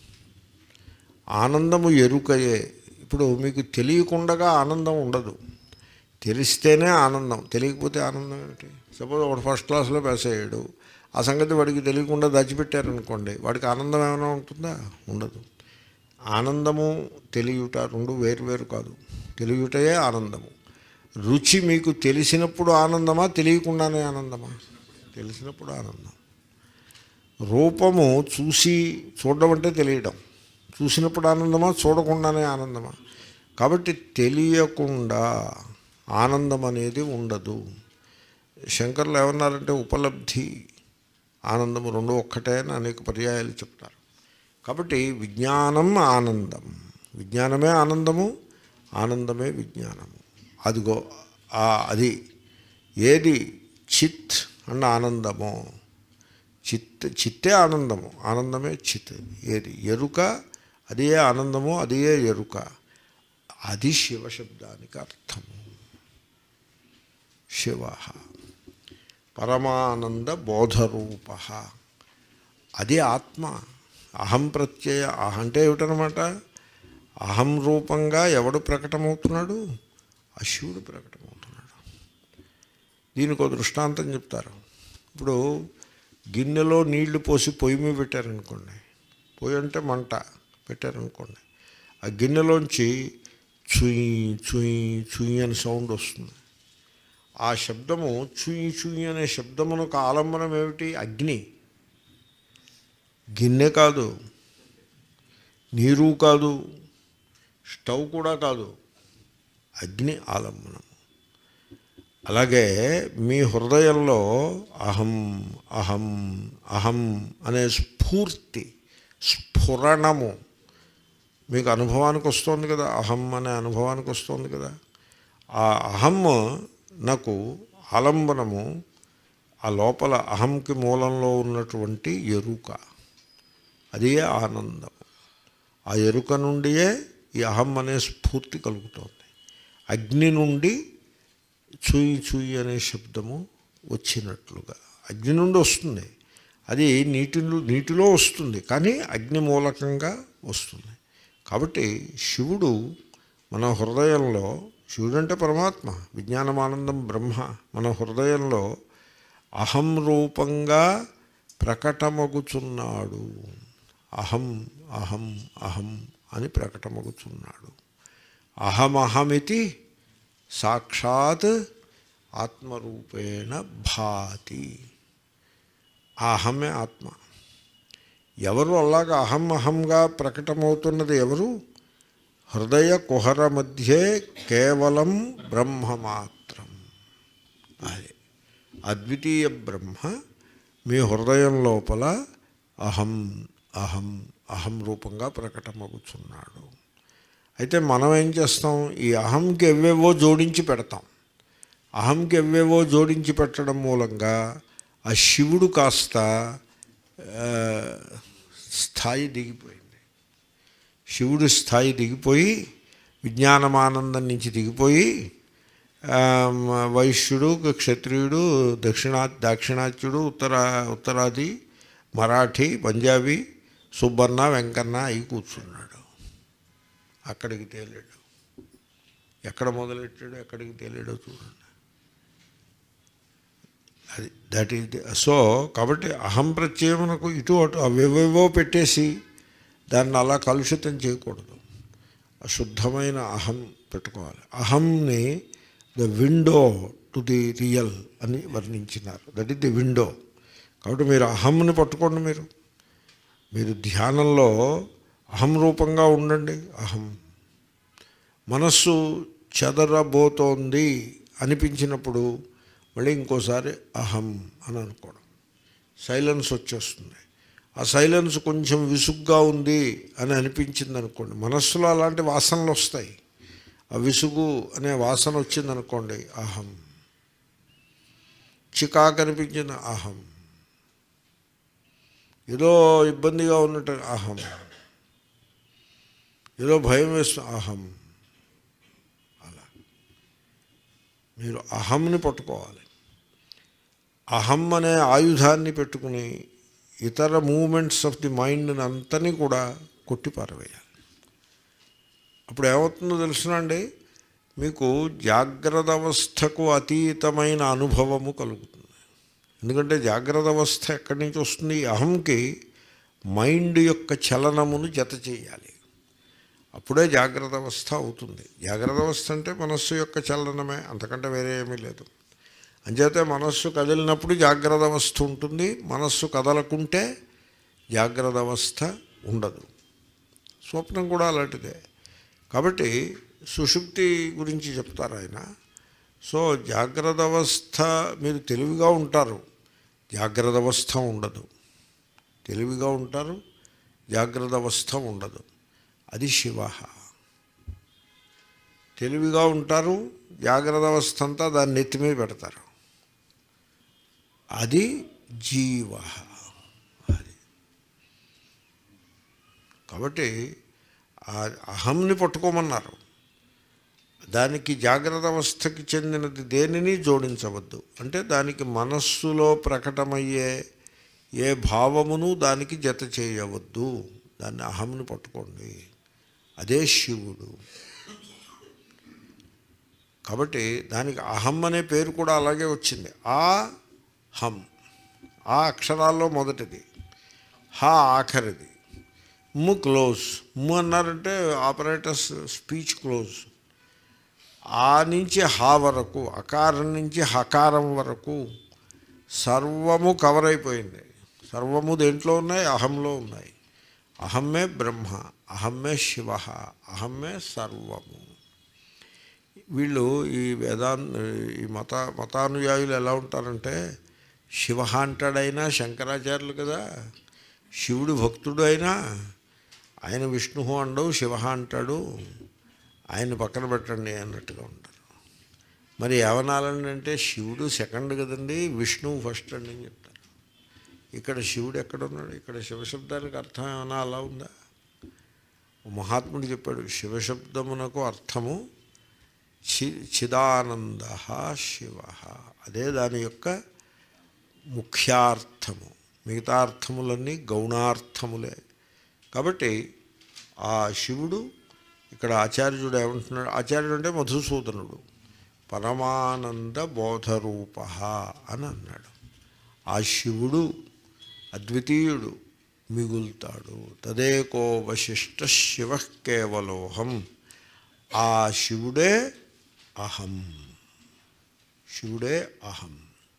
ఆనందము ఎరుకయే ఇప్పుడు మీకు తెలియకుండగా ఆనందం ఉండదు తెలిస్తేనే ఆనందం తెలియకపోతే ఆనందం ఏమిటి సపోజ్ వాడు ఫస్ట్ క్లాస్లో పాస్ అయ్యాడు ఆ సంగతి వాడికి తెలియకుండా దాచిపెట్టారనుకోండి వాడికి ఆనందం ఏమైనా ఉంటుందా ఉండదు ఆనందము తెలియుట రెండు వేరు వేరు కాదు తెలియుటయే ఆనందము రుచి మీకు తెలిసినప్పుడు ఆనందమా తెలియకుండానే ఆనందమా తెలిసినప్పుడు ఆనందం రూపము చూసి చూడడం అంటే తెలియడం చూసినప్పుడు ఆనందమా చూడకుండానే ఆనందమా కాబట్టి తెలియకుండా ఆనందం అనేది ఉండదు శంకర్లు ఏమన్నారంటే ఉపలబ్ధి ఆనందము రెండు ఒక్కటే అని అనేక పర్యాయాలు చెప్తారు కాబట్టి విజ్ఞానం ఆనందం విజ్ఞానమే ఆనందము ఆనందమే విజ్ఞానము అదిగో ఆ అది ఏది చిత్ అన్న ఆనందమో చిత్ చిత్తే ఆనందము ఆనందమే చిత్ ఏది ఎరుక అదే ఆనందము అదే ఎరుక అది శివశబ్దానికి అర్థము శివ పరమానంద బోధరూప అది ఆత్మ అహం ప్రత్యయ అహం అంటే ఏమిటనమాట అహం రూపంగా ఎవడు ప్రకటమవుతున్నాడు ఆ శివుడు ప్రకటమవుతున్నాడు దీనికి ఒక దృష్టాంతం చెప్తారు ఇప్పుడు గిన్నెలో నీళ్లు పోసి పొయ్యి మీద పెట్టారనుకోండి పొయ్యి అంటే మంట పెట్టారనుకోండి ఆ గిన్నెలోంచి చుయి చుయి చుయి అని సౌండ్ వస్తుంది ఆ శబ్దము చుయి చుయి అనే శబ్దమునకు ఆలంబనం ఏమిటి అగ్ని గిన్నె కాదు నీరు కాదు స్టవ్ కూడా కాదు అగ్ని ఆలంబనం అలాగే మీ హృదయంలో అహం అహం అహం అనే స్ఫూర్తి స్ఫురణము మీకు అనుభవానికి వస్తుంది కదా అహం అనే అనుభవానికి వస్తుంది కదా ఆ అహం నాకు ఆలంబనము ఆ లోపల అహంకి మూలంలో ఉన్నటువంటి ఎరుక అదే ఆనందం ఆ ఎరుక నుండియే ఈ అహం అనే స్ఫూర్తి కలుగుతోంది అగ్ని నుండి చూయి చూయి అనే శబ్దము వచ్చినట్లుగా అగ్ని నుండి వస్తుంది అది నీటిలో నీటిలో వస్తుంది కానీ అగ్ని మూలకంగా వస్తుంది కాబట్టి శివుడు మన హృదయంలో శివుడు అంటే పరమాత్మ విజ్ఞానమానందం బ్రహ్మ మన హృదయంలో అహం రూపంగా ప్రకటమగుచున్నాడు అహం అహం అహం అని ప్రకటమగుచున్నాడు అహమహమితి సాక్షాత్ ఆత్మరూపేణ భాతి ఆ అహమే ఆత్మ ఎవరు అలాగా అహం అహంగా ప్రకటమవుతున్నది ఎవరు హృదయ కుహర మధ్యే కేవలం బ్రహ్మ మాత్రం అది అద్వితీయ బ్రహ్మ మీ హృదయం లోపల అహం అహం అహం రూపంగా ప్రకటమగుచున్నాడు అయితే మనం ఏం చేస్తాం ఈ అహంకి ఎవేవో జోడించి పెడతాం అహంకి ఎవేవో జోడించి పెట్టడం మూలంగా ఆ శివుడు కాస్త ఆ, స్థాయి దిగిపోయింది శివుడి స్థాయి దిగిపోయి విజ్ఞానమానందం నుంచి దిగిపోయి ఆ, వైశ్యుడు క్షత్రియుడు దక్షిణా దాక్షిణాత్యుడు ఉత్తర ఉత్తరాది మరాఠీ పంజాబీ సుబ్బన్న వెంకన్న అయి కూర్చున్నాడు అక్కడికి తేలాడు ఎక్కడ మొదలెట్టాడు ఎక్కడికి తేలాడో చూడండి అది దట్ ఈస్ సో కాబట్టి అహం ప్రత్యయమునకు ఇటు అటు అవేవేవో పెట్టేసి దాన్ని అలా కలుషితం చేయకూడదు అశుద్ధమైన అహం పెట్టుకోవాలి అహంని the window to the real అని వర్ణించినారు దట్ ఈస్ ది విండో కాబట్టి మీరు అహంని పట్టుకోండి మీరు మీరు ధ్యానంలో అహం రూపంగా ఉండండి అహం మనస్సు చెదరబోతోంది అనిపించినప్పుడు మళ్ళీ ఇంకోసారి అహం అని అనుకోవడం సైలెన్స్ వచ్చేస్తుంది ఆ సైలెన్స్ కొంచెం విసుగ్గా ఉంది అని అనిపించింది అనుకోండి మనస్సులో అలాంటి వాసనలు వస్తాయి ఆ విసుగు అనే వాసన వచ్చిందనుకోండి అహం చికాకు అనిపించిన అహం ఏదో ఇబ్బందిగా ఉన్నట్టు అహం ఏదో భయం వేస్తుంది అహం అలా మీరు అహంని పట్టుకోవాలి అహం అనే ఆయుధాన్ని పెట్టుకుని ఇతర మూమెంట్స్ ఆఫ్ ది మైండ్ని అంతని కూడా కొట్టి పారవేయాలి అప్పుడు ఏమవుతుందో తెలుసునండి మీకు జాగ్రత్త అవస్థకు అతీతమైన అనుభవము కలుగుతుంది ఎందుకంటే జాగ్రత్త అవస్థ ఎక్కడి నుంచి వస్తుంది ఈ అహంకి మైండ్ యొక్క చలనమును జత చేయాలి అప్పుడే జాగ్రత్త అవస్థ అవుతుంది జాగ్రత్త అవస్థ అంటే మనస్సు యొక్క చలనమే అంతకంటే వేరే ఏమీ లేదు అంచేతే మనస్సు కదిలినప్పుడు జాగ్రత్త అవస్థ ఉంటుంది మనస్సు కదలకుంటే జాగ్రత్త అవస్థ ఉండదు స్వప్నం కూడా అలాంటిదే కాబట్టి సుషుప్తి గురించి చెప్తారు ఆయన సో జాగ్రత్త అవస్థ మీరు తెలివిగా ఉంటారు జాగ్రత్త అవస్థ ఉండదు తెలివిగా ఉంటారు జాగ్రత్త అవస్థ ఉండదు అది శివ తెలివిగా ఉంటారు జాగ్రత్త అవస్థ అంతా దాన్ని నెత్తి మీద పెడతారు అది జీవ అది కాబట్టి ఆ అహంని పట్టుకోమన్నారు దానికి జాగ్రత్త అవస్థకి చెందినది దేనిని జోడించవద్దు అంటే దానికి మనస్సులో ప్రకటమయ్యే ఏ భావమును దానికి జత చేయవద్దు దాన్ని అహంని పట్టుకోండి అదే శివుడు కాబట్టి దానికి అహం అనే పేరు కూడా అలాగే వచ్చింది ఆ హం ఆ అక్షరాల్లో మొదటిది హా ఆఖరిది ము క్లోజ్ ము అన్నారంటే ఆపరేటర్స్ స్పీచ్ క్లోజ్ ఆ నుంచి హా వరకు అకారం నుంచి హకారం వరకు సర్వము కవర్ అయిపోయింది సర్వము దేంట్లో ఉన్నాయి అహంలో ఉన్నాయి అహమ్మే బ్రహ్మ అహమ్మే శివ అహమ్మే సర్వము వీళ్ళు ఈ వేదాన్ ఈ మత మతానుయాయులు ఎలా ఉంటారంటే శివ అంటాడైనా శంకరాచార్యులు కదా శివుడు భక్తుడు అయినా ఆయన విష్ణు అండవు శివ అంటాడు ఆయన పక్కన పెట్టండి అన్నట్టుగా ఉంటారు మరి ఏమనాలండి అంటే శివుడు సెకండ్ కదండి విష్ణువు ఫస్ట్ అండి అని చెప్తారు ఇక్కడ శివుడు ఎక్కడున్నాడు ఇక్కడ శివశబ్దానికి అర్థం ఏమైనా అలా ఉందా ఓ మహాత్ముడు చెప్పాడు శివశబ్దమునకు అర్థము చి చిదానంద శివ అదే దాని యొక్క ముఖ్యార్థము మిగతా అర్థములన్నీ గౌణార్థములే కాబట్టి ఆ శివుడు ఇక్కడ ఆచార్యుడు ఏమంటున్నాడు ఆచార్యుడు అంటే మధుసూదనుడు పరమానంద బోధరూప అని అన్నాడు ఆ శివుడు అద్వితీయుడు మిగులుతాడు తదేకో వశిష్ట శివ కేవలోహం ఆ శివుడే అహం శివుడే అహం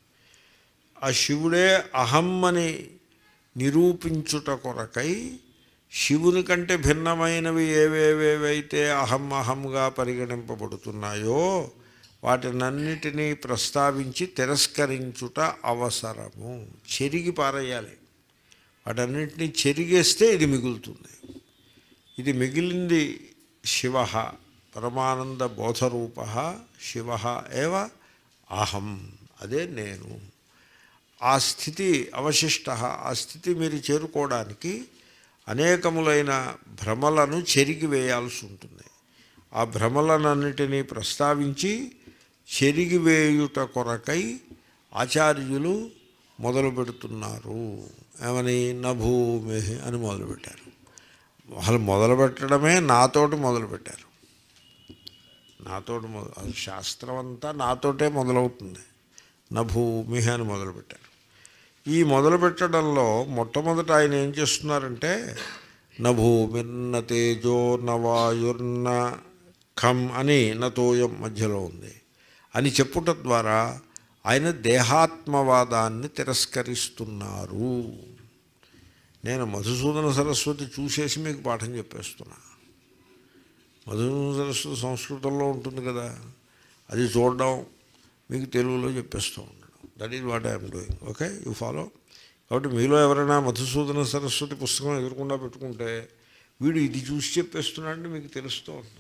ఆ శివుడే అహం అని నిరూపించుట కొరకై శివుని కంటే భిన్నమైనవి ఏవేవేవైతే అహం అహంగా పరిగణింపబడుతున్నాయో వాటినన్నిటినీ ప్రస్తావించి తిరస్కరించుట అవసరము చెరిగి పారేయాలి వాటన్నిటినీ చెరిగేస్తే ఇది మిగులుతుంది ఇది మిగిలింది శివ పరమానంద బోధరూప శివ ఏవ అహం అదే నేను ఆ స్థితి అవశిష్ట ఆ స్థితి మీరు చేరుకోవడానికి అనేకములైన భ్రమలను చెరిగి వేయాల్సి ఉంటుంది ఆ భ్రమలనన్నిటినీ ప్రస్తావించి చెరిగివేయుట కొరకై ఆచార్యులు మొదలు పెడుతున్నారు ఏమని నభూమి అని మొదలుపెట్టారు వాళ్ళు మొదలు పెట్టడమే నాతోటి మొదలుపెట్టారు నాతోటి మొదలు అది శాస్త్రం అంతా నాతోటే మొదలవుతుంది నభూమి అని మొదలుపెట్టారు ఈ మొదలు పెట్టడంలో మొట్టమొదట ఆయన ఏం చేస్తున్నారంటే నభూమిర్న తేజో నవాయుర్న ఖం అని నతోయం మధ్యలో ఉంది అని చెప్పుట ద్వారా ఆయన దేహాత్మవాదాన్ని తిరస్కరిస్తున్నారు నేను మధుసూదన సరస్వతి చూసేసి మీకు పాఠం చెప్పేస్తున్నా మధుసూదన సరస్వతి సంస్కృతంలో ఉంటుంది కదా అది చూడడం మీకు తెలుగులో చెప్పేస్తూ ఉండడం that is what I'm doing okay you follow కాబట్టి మీలో ఎవరైనా మధుసూదన సరస్వతి పుస్తకం ఎదురకుండా పెట్టుకుంటే వీడు ఇది చూసి చెప్పేస్తున్నాడని మీకు తెలుస్తూ ఉంటుంది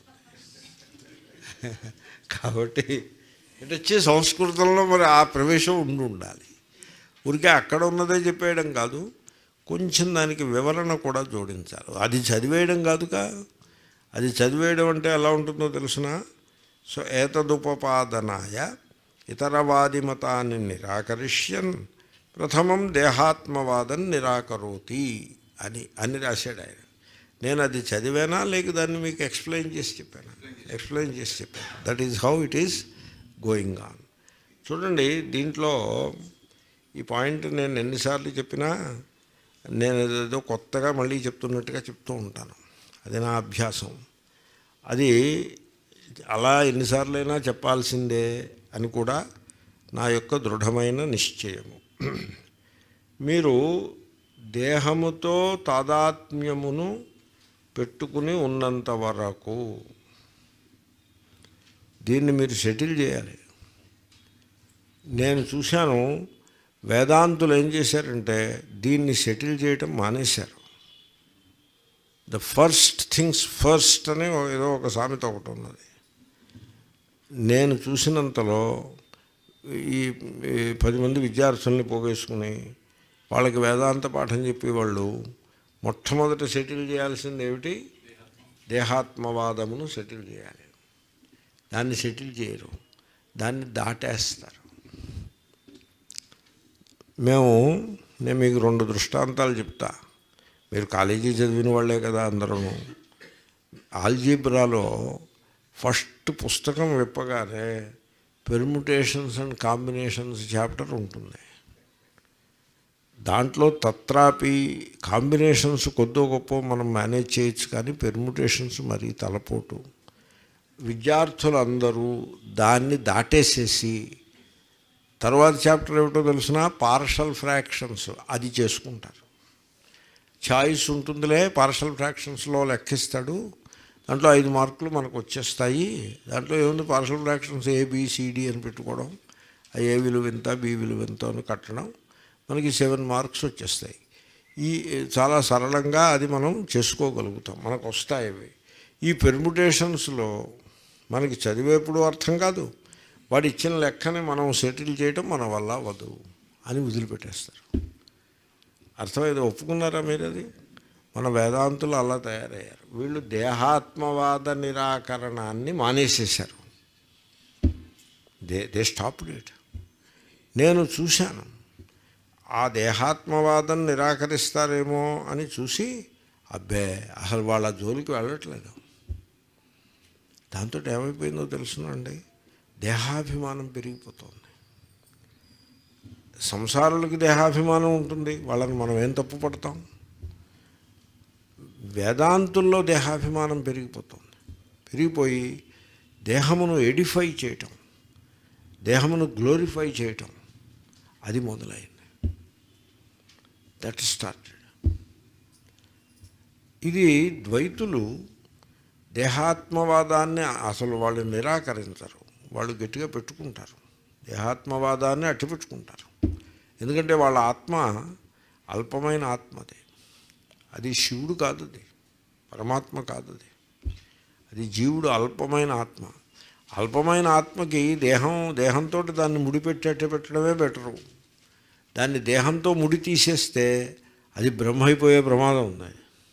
కాబట్టి ఇటు వచ్చే సంస్కృతంలో మరి ఆ ప్రవేశం ఉండి ఉండాలి ఊరికే అక్కడ ఉన్నదే చెప్పేయడం కాదు కొంచెం దానికి వివరణ కూడా జోడించాలి అది చదివేయడం కాదుగా అది చదివేయడం అంటే ఎలా ఉంటుందో తెలుసిన సో ఏతదుపపాదనాయ ఇతరవాది మతాన్ని నిరాకరిష్యన్ ప్రథమం దేహాత్మవాదం నిరాకరోతి అని అని రాశాడు ఆయన నేను అది చదివానా లేక దాన్ని మీకు ఎక్స్ప్లెయిన్ చేసి చెప్పాను ఎక్స్ప్లెయిన్ చేసి చెప్పాను that is how it is going on చూడండి దీంట్లో ఈ పాయింట్ నేను ఎన్నిసార్లు చెప్పినా నేను ఏదో కొత్తగా మళ్ళీ చెప్తున్నట్టుగా చెప్తూ ఉంటాను అది నా అభ్యాసం అది అలా ఎన్నిసార్లైనా చెప్పాల్సిందే అని కూడా నా యొక్క దృఢమైన నిశ్చయము మీరు దేహముతో తాదాత్మ్యమును పెట్టుకుని ఉన్నంత వరకు దీన్ని మీరు సెటిల్ చేయాలి నేను చూశాను వేదాంతులు ఏం చేశారంటే దీన్ని సెటిల్ చేయటం మానేశారు ద ఫస్ట్ థింగ్స్ ఫస్ట్ అని ఏదో ఒక సామెత ఒకటి ఉన్నది నేను చూసినంతలో ఈ ఈ పది మంది విద్యార్థుల్ని పోగేసుకుని వాళ్ళకి వేదాంత పాఠం చెప్పేవాళ్ళు మొట్టమొదట సెటిల్ చేయాల్సింది ఏమిటి దేహాత్మవాదమును సెటిల్ చేయాలి దాన్ని సెటిల్ చేయరు దాన్ని దాటేస్తారు మేము నేను మీకు రెండు దృష్టాంతాలు చెప్తా మీరు కాలేజీ చదివిన వాళ్ళే కదా అందరూ ఆల్జీబ్రాలో ఫస్ట్ పుస్తకం విప్పగానే పెర్ముటేషన్స్ అండ్ కాంబినేషన్స్ చాప్టర్ ఉంటుంది దాంట్లో తత్రాపి కాంబినేషన్స్ కొద్దో గొప్ప మనం మేనేజ్ చేయొచ్చు కానీ పెర్ముటేషన్స్ మరీ తలపోటు విద్యార్థులందరూ దాన్ని దాటేసేసి తర్వాత చాప్టర్ ఏమిటో తెలిసిన పార్షల్ ఫ్రాక్షన్స్ అది చేసుకుంటారు చాయిస్ ఉంటుందిలే పార్షల్ ఫ్రాక్షన్స్లో లెక్కిస్తాడు దాంట్లో ఐదు మార్కులు మనకు వచ్చేస్తాయి దాంట్లో ఏముంది పార్షల్ ఫ్రాక్షన్స్ ఏబిసిడి అని పెట్టుకోవడం ఆ ఏ విలువ ఎంత బి విలువ ఎంత అని కట్టడం మనకి సెవెన్ మార్క్స్ వచ్చేస్తాయి ఈ చాలా సరళంగా అది మనం చేసుకోగలుగుతాం మనకు వస్తాయి అవి ఈ పెర్ముటేషన్స్లో మనకి చదివేప్పుడు అర్థం కాదు వాడు ఇచ్చిన లెక్కని మనం సెటిల్ చేయటం మన వల్ల అవ్వదు అని వదిలిపెట్టేస్తారు అర్థమైంది ఒప్పుకున్నారా మీరు అది మన వేదాంతులు అలా తయారయ్యారు వీళ్ళు దేహాత్మవాద నిరాకరణాన్ని మానేసేశారు దే దే స్టాప్ ఇట్ నేను చూశాను ఆ దేహాత్మవాదం నిరాకరిస్తారేమో అని చూసి అబ్బే అసలు వాళ్ళ జోలికి వెళ్ళట్లేదు దాంతో ఏమైపోయిందో తెలుసునండి దేహాభిమానం పెరిగిపోతుంది సంసారులకి దేహాభిమానం ఉంటుంది వాళ్ళని మనం ఏం తప్పు పడతాం వేదాంతుల్లో దేహాభిమానం పెరిగిపోతుంది పెరిగిపోయి దేహమును ఎడిఫై చేయటం దేహమును గ్లోరిఫై చేయటం అది మొదలైంది దట్ స్టార్టెడ్ ఇది ద్వైతులు దేహాత్మవాదాన్ని అసలు వాళ్ళు నిరాకరించరు వాళ్ళు గట్టిగా పెట్టుకుంటారు దేహాత్మవాదాన్ని అట్టిపెట్టుకుంటారు ఎందుకంటే వాళ్ళ ఆత్మ అల్పమైన ఆత్మ అది అది శివుడు కాదు అది పరమాత్మ కాదు అది అది జీవుడు అల్పమైన ఆత్మ అల్పమైన ఆత్మకి దేహం దేహంతో దాన్ని ముడిపెట్టేట్టు పెట్టడమే బెటరు దాన్ని దేహంతో ముడి తీసేస్తే అది బ్రహ్మ అయిపోయే ప్రమాదం ఉంది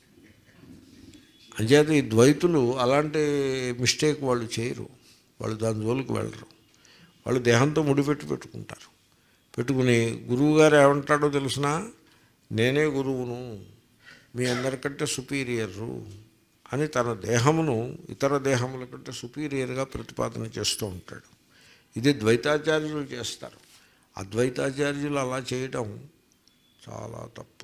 అంచేత ఈ ద్వైతులు అలాంటి మిస్టేక్ వాళ్ళు చేయరు వాళ్ళు దాని జోలికి వెళ్ళరు వాళ్ళు దేహంతో ముడిపెట్టి పెట్టుకుంటారు పెట్టుకుని గురువు గారు ఏమంటాడో తెలిసిన నేనే గురువును మీ అందరికంటే సుపీరియరు అని తన దేహమును ఇతర దేహముల కంటే సుపీరియర్గా ప్రతిపాదన చేస్తూ ఉంటాడు ఇది ద్వైతాచార్యులు చేస్తారు అద్వైతాచార్యులు అలా చేయటం చాలా తప్పు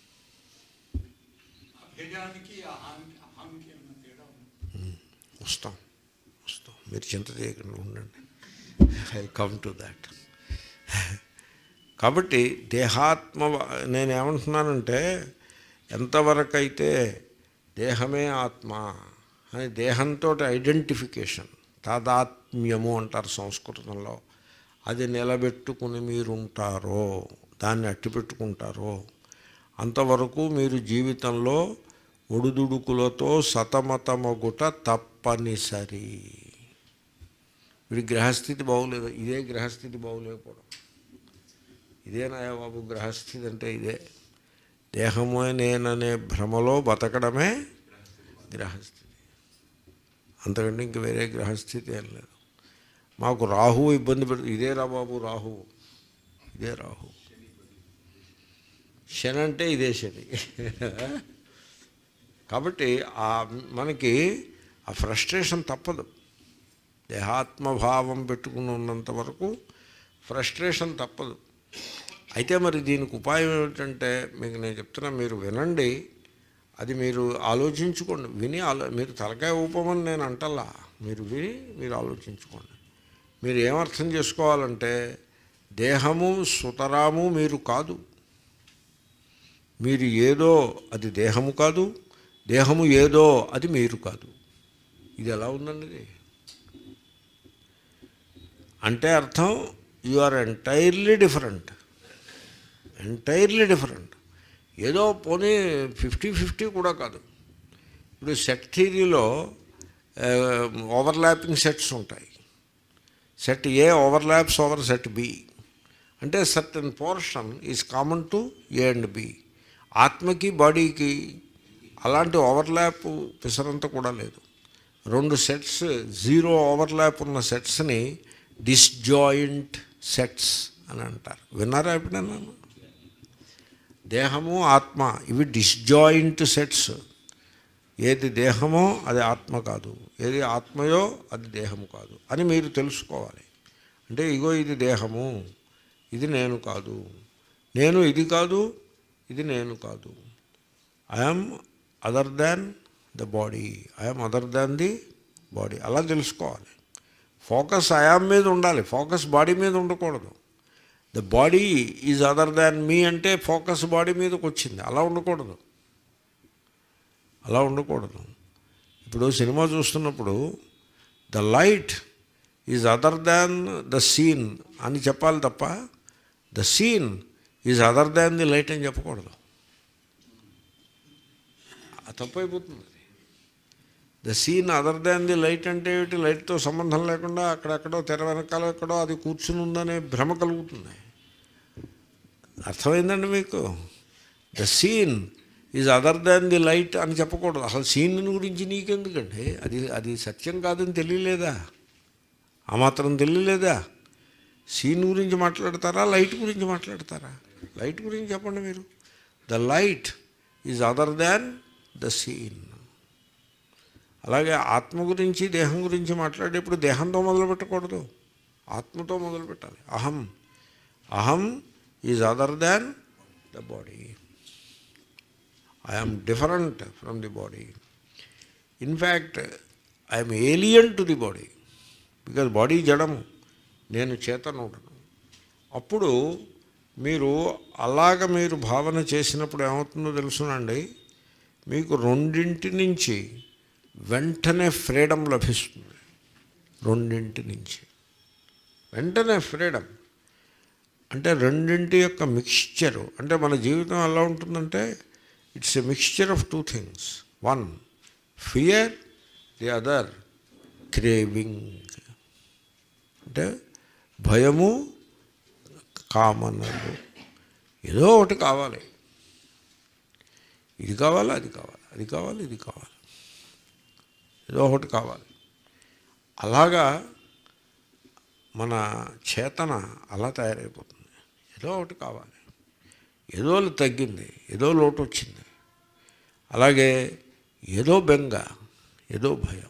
అభేదానికి అహానికి అహంకి ఉన్న తేడా ఉంది వస్తాం వస్తాం మీరు చింత చేయకుండా ఉండండి ఐ కమ్ టు దాట్ కాబట్టి దేహాత్మ నేనేమంటున్నానంటే ఎంతవరకు అయితే దేహమే ఆత్మ అని దేహంతో ఐడెంటిఫికేషన్ తాదాత్మ్యము అంటారు సంస్కృతంలో అది నిలబెట్టుకుని మీరుంటారో దాన్ని అట్టి పెట్టుకుంటారో అంతవరకు మీరు జీవితంలో ఒడిదుడుకులతో సతమతమగుట తప్పనిసరి వీడి గ్రహస్థితి బాగులేదు ఇదే గ్రహస్థితి బాగులేకపోవడం ఇదేనాయా బాబు గ్రహస్థితి అంటే ఇదే దేహమే నేననే భ్రమలో బతకడమే గ్రహస్థితి అంతకంటే ఇంక వేరే గ్రహస్థితి ఏం లేదు మాకు రాహువు ఇబ్బంది పెడుతుంది ఇదే రా బాబు రాహువు ఇదే రాహు శని అంటే ఇదే శని కాబట్టి ఆ మనకి ఆ ఫ్రస్ట్రేషన్ తప్పదు దేహాత్మభావం పెట్టుకుని ఉన్నంత వరకు ఫ్రస్ట్రేషన్ తప్పదు అయితే మరి దీనికి ఉపాయం ఏమిటంటే మీకు నేను చెప్తున్నా మీరు వినండి అది మీరు ఆలోచించుకోండి విని ఆలో మీరు తలకాయ ఊపమని నేను అంటల్లా మీరు విని మీరు ఆలోచించుకోండి మీరు ఏమర్థం చేసుకోవాలంటే దేహము సుతరాము మీరు కాదు మీరు ఏదో అది దేహము కాదు దేహము ఏదో అది మీరు కాదు ఇది ఎలా ఉందండి ఇది అంటే అర్థం you are entirely different entirely different ఏదో పోనీ ఫిఫ్టీ ఫిఫ్టీ కూడా కాదు ఇప్పుడు సెట్ థీరీలో ఓవర్లాపింగ్ సెట్స్ ఉంటాయి set A overlaps over set B అంటే certain portion is common to A and B ఆత్మకి బాడీకి అలాంటి ఓవర్లాప్ పిసరంతా కూడా లేదు రెండు సెట్స్ జీరో ఓవర్లాప్ ఉన్న సెట్స్ని డిస్జాయింట్ సెట్స్ అని అంటారు విన్నారా ఎప్పుడైనా దేహము ఆత్మ ఇవి డిస్జాయింట్ సెట్స్ ఏది దేహమో అది ఆత్మ కాదు ఏది ఆత్మయో అది దేహము కాదు అని మీరు తెలుసుకోవాలి అంటే ఇగో ఇది దేహము ఇది నేను కాదు నేను ఇది కాదు ఇది నేను కాదు I'm other than the body I'm other than the body అలా తెలుసుకోవాలి ఫోకస్ ఐఆమ్ మీద ఉండాలి ఫోకస్ బాడీ మీద ఉండకూడదు the body is other than me అంటే ఫోకస్ బాడీ మీదకి వచ్చింది అలా ఉండకూడదు అలా ఉండకూడదు ఇప్పుడు సినిమా చూస్తున్నప్పుడు the light is other than the scene అని చెప్పాలి తప్ప the scene is other than the light అని చెప్పకూడదు ఆ తప్పు అయిపోతుంది the scene other than the light అంటే ఏమిటి లైట్తో సంబంధం లేకుండా అక్కడెక్కడో తెర వెనకాల ఎక్కడో అది కూర్చుని ఉందనే భ్రమ కలుగుతుంది అర్థమైందండి మీకు the scene is other than the light అని చెప్పకూడదు అసలు సీన్ గురించి నీకెందుకండి అది అది సత్యం కాదని తెలియలేదా ఆ మాత్రం తెలియలేదా సీన్ గురించి మాట్లాడతారా లైట్ గురించి మాట్లాడతారా లైట్ గురించి చెప్పండి మీరు the light is other than the scene అలాగే ఆత్మ గురించి దేహం గురించి మాట్లాడేప్పుడు దేహంతో మొదలు పెట్టకూడదు ఆత్మతో మొదలు పెట్టాలి అహం అహం is other than the body I'm different from the body in fact I'm alien to the body because body జడము నేను చేతనుడను అప్పుడు మీరు అలాగ మీరు భావన చేసినప్పుడు ఏమవుతుందో తెలుసునండి మీకు రెండింటి నుంచి వెంటనే ఫ్రీడమ్ లభిస్తుంది రెండింటి నుంచి వెంటనే ఫ్రీడమ్ అంటే రెండింటి యొక్క మిక్స్చరు అంటే మన జీవితం ఎలా ఉంటుందంటే it's a mixture of two things one fear the other craving అంటే భయము కామనలు ఏదో ఒకటి కావాలి ఇది కావాలి అది కావాలి అది కావాలి ఇది కావాలి ఏదో ఒకటి కావాలి అలాగా మన చేతన అలా తయారైపోతుంది ఏదో ఒకటి కావాలి ఏదో తగ్గింది ఏదో లోటు వచ్చింది అలాగే ఏదో బెంగ ఏదో భయం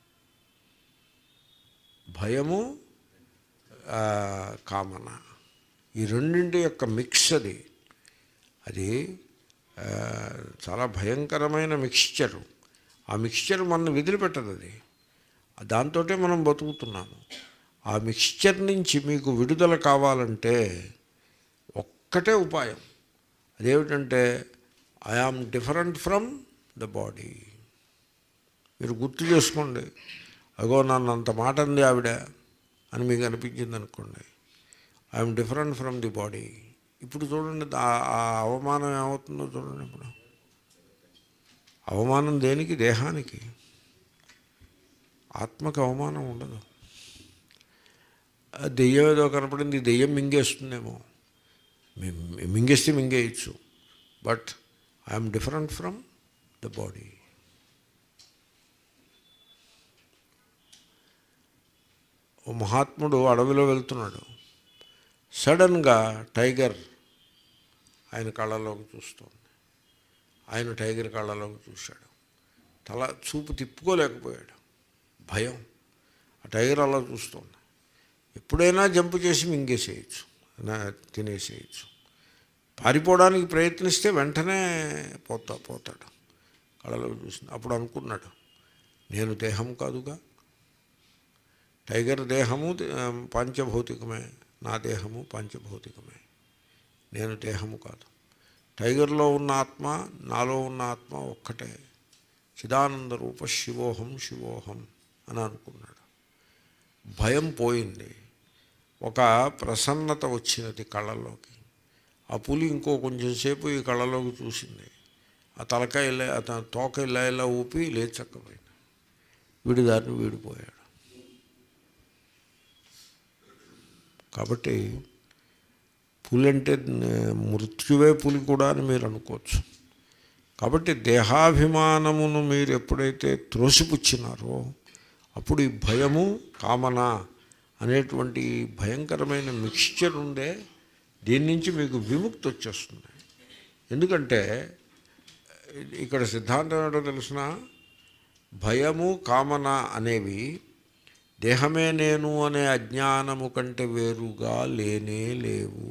భయము ఆ, కామన ఈ రెండింటి యొక్క మిక్స్ అది అది ఆ, చాలా భయంకరమైన మిక్స్చరు ఆ మిక్స్చర్ మన వదిలిపెట్టదు అది దాంతోటే మనం బతుకుతున్నాము ఆ మిక్స్చర్ నుంచి మీకు విడుదల కావాలంటే ఒక్కటే ఉపాయం అదేమిటంటే I am different from the body మీరు గుర్తు చేసుకోండి అగో నన్ను అంత మాట అంది ఆవిడ అని మీకు అనిపించింది అనుకోండి I'm different from the body ఇప్పుడు చూడండి ఆ- ఆ అవమానం ఏమవుతుందో చూడండి ఇప్పుడు అవమానం దేనికి దేహానికి ఆత్మకు అవమానం ఉండదు ఆ దెయ్యం ఏదో కనపడింది ఈ దెయ్యం మింగేస్తుందేమో మి- మింగేస్తే మింగేయచ్చు but I'm different from the body ఓ మహాత్ముడు అడవిలో వెళ్తున్నాడు సడన్గా టైగర్ ఆయన కళ్ళలోకి చూస్తోంది ఆయన టైగర్ కళ్ళలోకి చూశాడు తల చూపు తిప్పుకోలేకపోయాడు భయం ఆ టైగర్ అలా చూస్తోంది ఎప్పుడైనా జంప్ చేసి మింగేసేయచ్చు నా తినేసేయచ్చు పారిపోవడానికి ప్రయత్నిస్తే వెంటనే పోతా పోతాడు కళ్ళలోకి చూసింది అప్పుడు అనుకున్నాడు నేను దేహం కాదుగా టైగర్ దేహము ఆ, పంచభౌతికమే నా దేహము పంచభౌతికమే నేను దేహము కాదు టైగర్లో ఉన్న ఆత్మ నాలో ఉన్న ఆత్మ ఒక్కటే చిదానంద రూప శివోహం శివోహం అని అనుకున్నాడు భయం పోయింది ఒక ప్రసన్నత వచ్చినది కళ్ళల్లోకి ఆ పులి ఇంకో కొంచెం సేపు ఈ కళ్ళలోకి చూసింది ఆ తలకాయ ఇలా అతను తోక ఇలా ఇలా ఊపి లేచక్కపోయింది వీడి దారిని వీడిపోయాడు కాబట్టి పులి అంటే న- మృత్యువే పులి కూడా అని మీరు అనుకోవచ్చు కాబట్టి దేహాభిమానమును మీరు ఎప్పుడైతే త్రోసిపుచ్చినారో అప్పుడు ఈ భయము కామన అనేటువంటి ఈ భయంకరమైన మిక్స్చర్ ఉండే దీని నుంచి మీకు విముక్తి వచ్చేస్తుంది ఎందుకంటే ఇక్కడ సిద్ధాంతం ఏంటో తెలిసిన భయము కామన అనేవి దేహమే నేను అనే అజ్ఞానము కంటే వేరుగా లేనే లేవు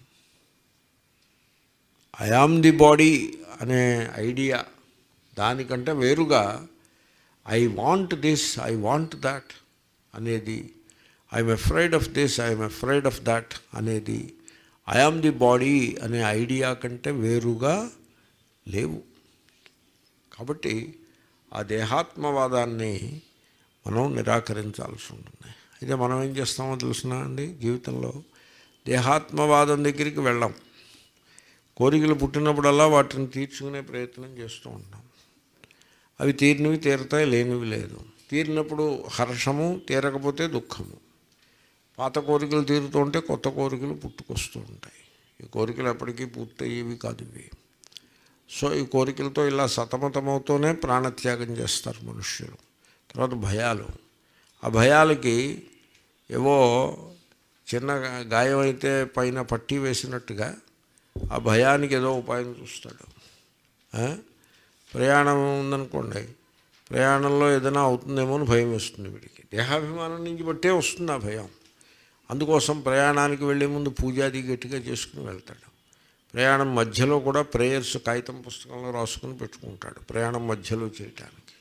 ఐ ఆమ్ ది బాడీ అనే ఐడియా దానికంటే వేరుగా I want this I want that అనేది I'm afraid of this I'm afraid of that అనేది ఐ ఆమ్ ది బాడీ అనే ఐడియా కంటే వేరుగా లేవు కాబట్టి ఆ దేహాత్మవాదాన్ని మనం నిరాకరించాల్సి ఉంటుంది అయితే మనం ఏం చేస్తామో తెలుసునా అండి జీవితంలో దేహాత్మవాదం దగ్గరికి వెళ్ళాం కోరికలు పుట్టినప్పుడల్లా వాటిని తీర్చుకునే ప్రయత్నం చేస్తూ ఉంటాం అవి తీరినవి తీరతాయి లేనివి లేదు తీరినప్పుడు హర్షము తీరకపోతే దుఃఖము పాత కోరికలు తీరుతూ ఉంటే కొత్త కోరికలు పుట్టుకొస్తూ ఉంటాయి ఈ కోరికలు ఎప్పటికీ పూర్తయ్యేవి కాదు ఇవి సో ఈ కోరికలతో ఇలా సతమతమవుతూనే ప్రాణత్యాగం చేస్తారు మనుష్యులు తర్వాత భయాలు ఆ భయాలకి ఏవో చిన్న గాయం అయితే పైన పట్టి వేసినట్టుగా ఆ భయానికి ఏదో ఉపాయం చూస్తాడు ఆ? ప్రయాణం ఉందనుకోండి ప్రయాణంలో ఏదైనా అవుతుందేమో అని భయం వేస్తుంది వీడికి దేహాభిమానం నుంచి బట్టే వస్తుంది ఆ భయం అందుకోసం ప్రయాణానికి వెళ్ళే ముందు పూజాది గట్టిగా చేసుకుని వెళ్తాడు ప్రయాణం మధ్యలో కూడా ప్రేయర్స్ కాగితం పుస్తకంలో రాసుకుని పెట్టుకుంటాడు ప్రయాణం మధ్యలో చేయటానికి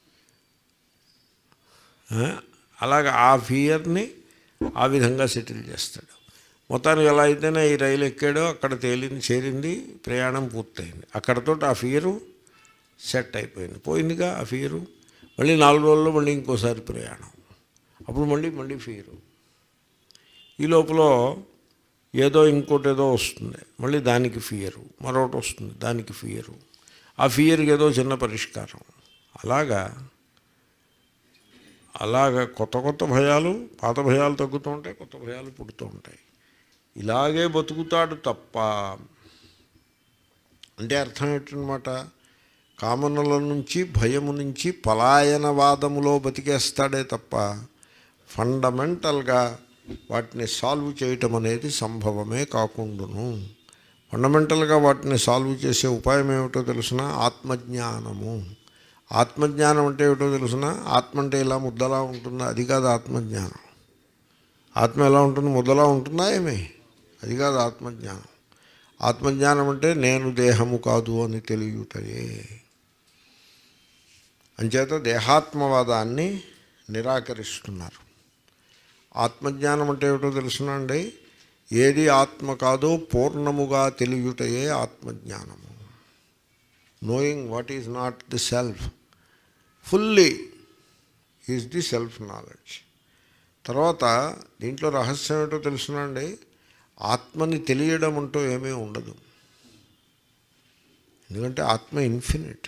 ఆ? అలాగ ఆ ఫియర్ని ఆ విధంగా సెటిల్ చేస్తాడు మొత్తానికి ఎలా అయితేనే ఈ రైలు ఎక్కాడో అక్కడ తేలింది చేరింది ప్రయాణం పూర్తయింది అక్కడతో ఆ ఫియరు సెట్ అయిపోయింది పోయిందిగా ఆ ఫియరు మళ్ళీ నాలుగు రోజుల్లో మళ్ళీ ఇంకోసారి ప్రయాణం అప్పుడు మళ్ళీ మళ్ళీ ఫియరు ఈ లోపల ఏదో ఇంకోటి ఏదో వస్తుంది మళ్ళీ దానికి ఫియరు మరొకటి వస్తుంది దానికి ఫియరు ఆ ఫియర్కి ఏదో చిన్న పరిష్కారం అలాగా అలాగ కొత్త కొత్త భయాలు పాత భయాలు తగ్గుతూ ఉంటాయి కొత్త భయాలు పుడుతూ ఉంటాయి ఇలాగే బతుకుతాడు తప్ప అంటే అర్థం ఏంటనమాట కామనల నుంచి భయము నుంచి పలాయనవాదములో బతికేస్తాడే తప్ప ఫండమెంటల్గా వాటిని సాల్వ్ చేయటం అనేది సంభవమే కాకుండును ఫండమెంటల్గా వాటిని సాల్వ్ చేసే ఉపాయం ఏమిటో తెలుసిన ఆత్మజ్ఞానము ఆత్మజ్ఞానం అంటే ఏమిటో తెలుసిన ఆత్మ అంటే ఇలా ముద్దలా ఉంటుందా అది కాదు ఆత్మజ్ఞానం ఆత్మ ఎలా ఉంటుంది ముద్దలా ఉంటుందా ఏమి అది కాదు ఆత్మజ్ఞానం ఆత్మజ్ఞానం అంటే నేను దేహము కాదు అని తెలియటయే అంచేత దేహాత్మవాదాన్ని నిరాకరిస్తున్నారు ఆత్మజ్ఞానం అంటే ఏమిటో తెలుసునండి ఏది ఆత్మ కాదో పూర్ణముగా తెలియుటయే ఆత్మజ్ఞానము knowing what is not the self fully is the self knowledge తర్వాత దీంట్లో రహస్యం ఏంటో తెలుసునండి ఆత్మని తెలియడం అంటూ ఏమీ ఉండదు ఎందుకంటే ఆత్మ ఇన్ఫినిట్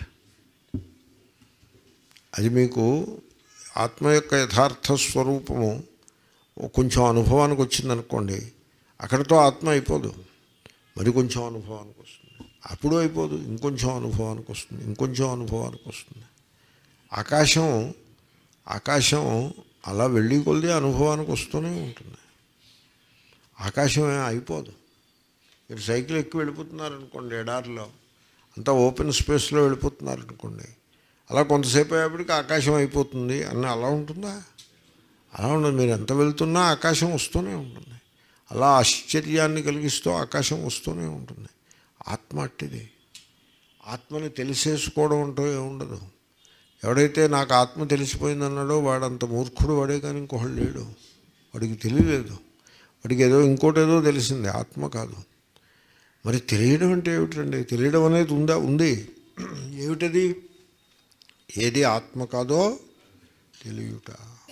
అది మీకు ఆత్మ యొక్క యథార్థ స్వరూపము కొంచెం అనుభవానికి వచ్చిందనుకోండి అక్కడితో ఆత్మ అయిపోదు మరి కొంచెం అనుభవానికి వస్తుంది అప్పుడు అయిపోదు ఇంకొంచెం అనుభవానికి వస్తుంది ఇంకొంచెం అనుభవానికి వస్తుంది ఆకాశం ఆకాశం అలా వెళ్ళి కొలిది అనుభవానికి వస్తూనే ఉంటుంది ఆకాశం ఏం అయిపోదు మీరు సైకిల్ ఎక్కి వెళ్ళిపోతున్నారనుకోండి ఎడారిలో అంతా ఓపెన్ స్పేస్లో వెళ్ళిపోతున్నారనుకోండి అలా కొంతసేపు అయ్యేప్పటికి ఆకాశం అయిపోతుంది అని అలా ఉంటుందా అలా ఉండదు మీరు ఎంత వెళ్తున్నా ఆకాశం వస్తూనే ఉంటుంది అలా ఆశ్చర్యాన్ని కలిగిస్తూ ఆకాశం వస్తూనే ఉంటుంది ఆత్మ అట్టిది ఆత్మని తెలిసేసుకోవడం అంటూ ఏముండదు ఎవడైతే నాకు ఆత్మ తెలిసిపోయిందన్నాడో వాడంత మూర్ఖుడు వాడే కానీ ఇంకొకడు లేడు వాడికి తెలియలేదు వాడికి ఏదో ఇంకోటి ఏదో తెలిసింది ఆత్మ కాదు మరి తెలియడం అంటే ఏమిటండి తెలియడం అనేది ఉందా ఉంది ఏమిటది ఏది ఆత్మ కాదో తెలియట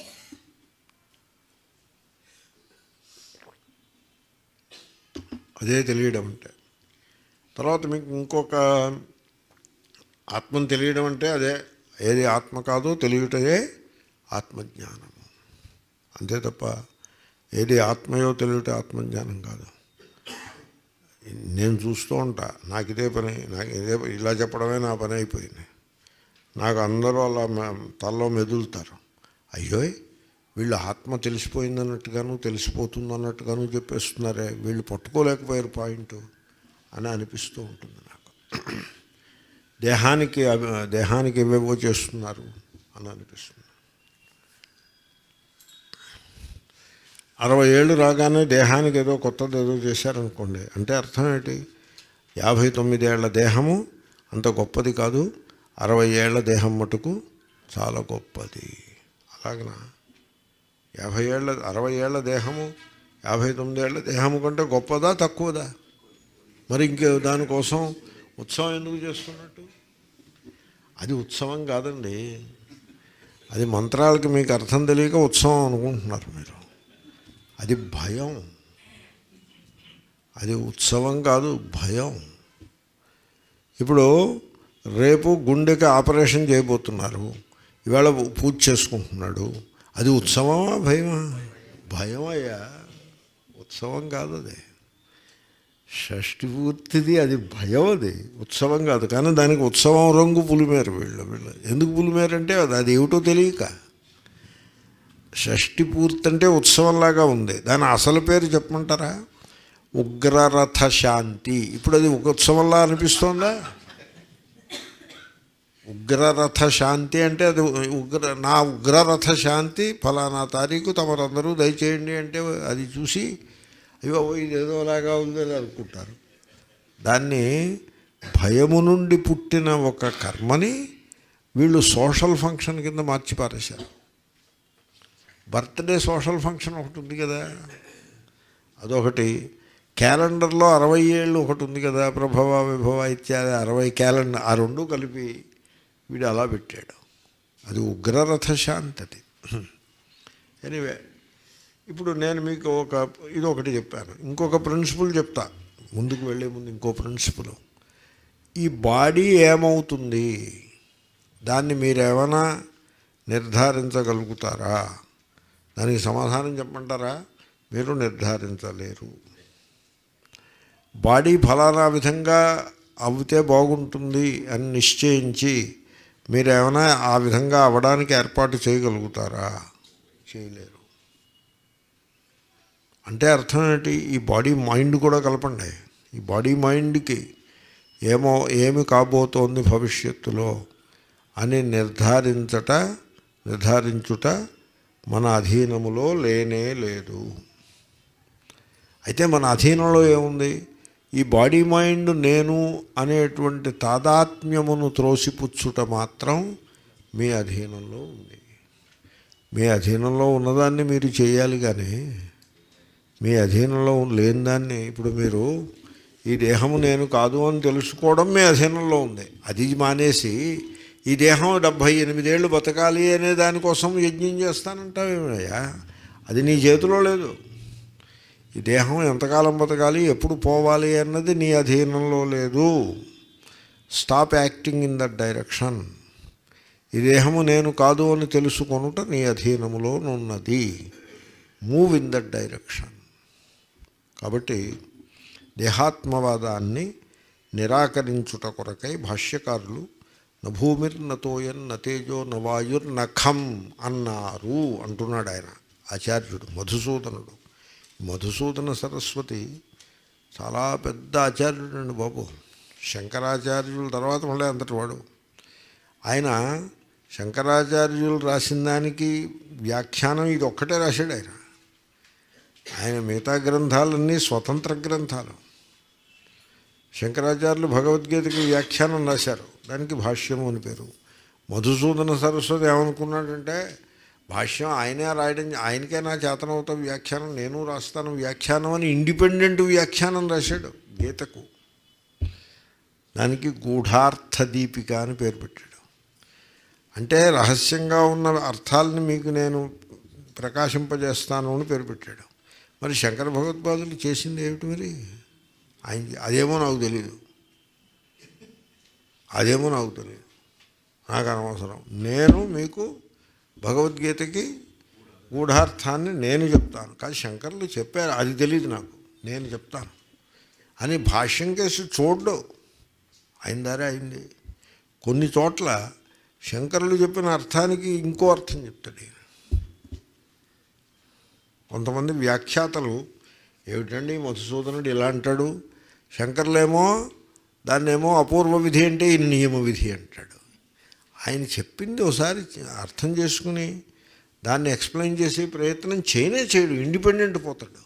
అదే తెలియడం అంటే తర్వాత మీకు ఇంకొక ఆత్మను తెలియడం అంటే అదే ఏది ఆత్మ కాదో తెలియటదే ఆత్మజ్ఞానము అంతే తప్ప ఏది ఆత్మయో తెలియట ఆత్మజ్ఞానం కాదు నేను చూస్తూ ఉంటా నాకు ఇదే పని నాకు ఇదే ఇలా చెప్పడమే నా పని అయిపోయింది నాకు అందరూ అలా మ- తలలో మెదులుతారు అయ్యో వీళ్ళు ఆత్మ తెలిసిపోయిందన్నట్టుగాను తెలిసిపోతుంది అన్నట్టుగాను చెప్పేస్తున్నారే వీళ్ళు పట్టుకోలేకపోయారు పాయింట్ అని అనిపిస్తూ ఉంటుంది నాకు దేహానికి అవి- దేహానికి ఏవేవో చేస్తున్నారు అని అనిపిస్తుంది అరవై ఏళ్ళు రాగానే దేహానికి ఏదో కొత్తది ఏదో చేశారనుకోండి అంటే అర్థం ఏంటి యాభై తొమ్మిదేళ్ల దేహము అంత గొప్పది కాదు అరవై ఏళ్ల దేహం మటుకు చాలా గొప్పది అలాగనా యాభై ఏళ్ళ అరవై ఏళ్ల దేహము యాభై తొమ్మిదేళ్ల దేహము కంటే గొప్పదా తక్కువదా మరి ఇంకే దానికోసం ఉత్సవం ఎందుకు చేస్తున్నట్టు అది ఉత్సవం కాదండి అది మంత్రాలకి మీకు అర్థం తెలియక ఉత్సవం అనుకుంటున్నారు మీరు అది భయం అది ఉత్సవం కాదు భయం ఇప్పుడు రేపు గుండెకి ఆపరేషన్ చేయబోతున్నారు ఇవాళ పూజ చేసుకుంటున్నాడు అది ఉత్సవమా భయమా భయం అయ్యా ఉత్సవం కాదు అది షష్ఠి పూర్తిది అది భయం అది ఉత్సవం కాదు కానీ దానికి ఉత్సవం రంగు పులిమేరు వీళ్ళు వీళ్ళు ఎందుకు పులిమేరంటే అది అది ఏమిటో తెలియక షష్ఠి పూర్తి అంటే ఉత్సవంలాగా ఉంది దాని అసలు పేరు చెప్పమంటారా ఉగ్రరథ శాంతి ఇప్పుడు అది ఒక ఉత్సవంలా అనిపిస్తోందా ఉగ్రరథ శాంతి అంటే అది ఉగ్ర నా ఉగ్రరథ శాంతి ఫలానా తారీఖు తమరందరూ దయచేయండి అంటే అది చూసి అయ్యో ఇది ఏదోలాగా ఉందని అనుకుంటారు దాన్ని భయము నుండి పుట్టిన ఒక కర్మని వీళ్ళు సోషల్ ఫంక్షన్ కింద మార్చి పారేశారు బర్త్డే సోషల్ ఫంక్షన్ ఒకటి ఉంది కదా అదొకటి క్యాలెండర్లో అరవై ఏళ్ళు ఒకటి ఉంది కదా ప్రభవ విభవ ఇత్యాది అరవై క్యాలెండర్ ఆ రెండు కలిపి వీడు అలా పెట్టాడు అది ఉగ్రరథ శాంతి అది ఎనీవే ఇప్పుడు నేను మీకు ఒక ఇది ఒకటి చెప్పాను ఇంకొక ప్రిన్సిపల్ చెప్తా ముందుకు వెళ్ళే ముందు ఇంకో ప్రిన్సిపల్ ఈ బాడీ ఏమవుతుంది దాన్ని మీరు ఏమైనా నిర్ధారించగలుగుతారా దానికి సమాధానం చెప్పమంటారా మీరు నిర్ధారించలేరు బాడీ ఫలానా విధంగా అవితే బాగుంటుంది అని నిశ్చయించి మీరు ఏమైనా ఆ విధంగా అవ్వడానికి ఏర్పాటు చేయగలుగుతారా చేయలేరు అంటే అర్థం ఏంటి ఈ బాడీ మైండ్ కూడా కలపండి ఈ బాడీ మైండ్కి ఏమో ఏమి కాబోతోంది భవిష్యత్తులో అని నిర్ధారించట నిర్ధారించుట మన అధీనములో లేనే లేదు అయితే మన అధీనంలో ఏముంది ఈ బాడీ మైండ్ నేను అనేటువంటి తాదాత్మ్యమును త్రోసిపుచ్చుట మాత్రం మీ అధీనంలో ఉంది మీ అధీనంలో ఉన్నదాన్ని మీరు చేయాలి కానీ మీ అధీనంలో లేని దాన్ని ఇప్పుడు మీరు ఈ దేహము నేను కాదు అని తెలుసుకోవడం మీ అధీనంలో ఉంది అది మానేసి ఈ దేహం డెబ్భై ఎనిమిదేళ్ళు బతకాలి అనే దానికోసం యజ్ఞం చేస్తానంటావేమయ్యా అది నీ చేతిలో లేదు ఈ దేహం ఎంతకాలం బతకాలి ఎప్పుడు పోవాలి అన్నది నీ అధీనంలో లేదు stop acting in that direction ఈ దేహము నేను కాదు అని తెలుసుకొనుట నీ అధీనములోనున్నది మూవ్ ఇన్ దట్ డైరెక్షన్ కాబట్టి దేహాత్మవాదాన్ని నిరాకరించుట కొరకై భాష్యకారులు నభూమిర్నతోయన్ నతేజో నవాయుర్నఖం అన్నారు అంటున్నాడు ఆయన ఆచార్యుడు మధుసూదనుడు మధుసూదన సరస్వతి చాలా పెద్ద ఆచార్యుడు అండి బాబు శంకరాచార్యుల తర్వాత మళ్ళీ అంతటి వాడు ఆయన శంకరాచార్యులు రాసిన దానికి వ్యాఖ్యానం ఇది ఒక్కటే రాశాడు ఆయన ఆయన మిగతా గ్రంథాలన్నీ స్వతంత్ర గ్రంథాలు శంకరాచార్యులు భగవద్గీతకి వ్యాఖ్యానం రాశారు దానికి భాష్యము అని పేరు మధుసూదన సరస్వతి ఏమనుకున్నాడంటే భాష్యం ఆయనే రాయడం ఆయనకే నా చేతనవుతా వ్యాఖ్యానం నేను రాస్తాను వ్యాఖ్యానం అని ఇండిపెండెంట్ వ్యాఖ్యానం రాశాడు గీతకు దానికి గూఢార్థ దీపిక అని పేరు పెట్టాడు అంటే రహస్యంగా ఉన్న అర్థాలని మీకు నేను ప్రకాశింపజేస్తాను అని పేరు పెట్టాడు మరి శంకర భగవత్పాదులు చేసింది ఏమిటి మరి ఆయన అదేమో నాకు తెలియదు అదేమో నాకు తెలియదు నాకు అనవసరం నేను మీకు భగవద్గీతకి గూఢార్థాన్ని నేను చెప్తాను కానీ శంకర్లు చెప్పారు అది తెలియదు నాకు నేను చెప్తాను అని భాష్యం కేసి చూడ్డు ఆయన దారే అయింది కొన్ని చోట్ల శంకరులు చెప్పిన అర్థానికి ఇంకో అర్థం చెప్తాడు ఈయన. కొంతమంది వ్యాఖ్యాతలు ఏమిటండి మధుసూదనుడు ఇలా అంటాడు శంకర్లేమో దాన్నేమో అపూర్వ విధి అంటే ఈయన నియమ విధి అంటాడు ఆయన చెప్పింది ఒకసారి అర్థం చేసుకుని దాన్ని ఎక్స్ప్లెయిన్ చేసే ప్రయత్నం చేయనే చేయడు ఇండిపెండెంట్ పోతాడు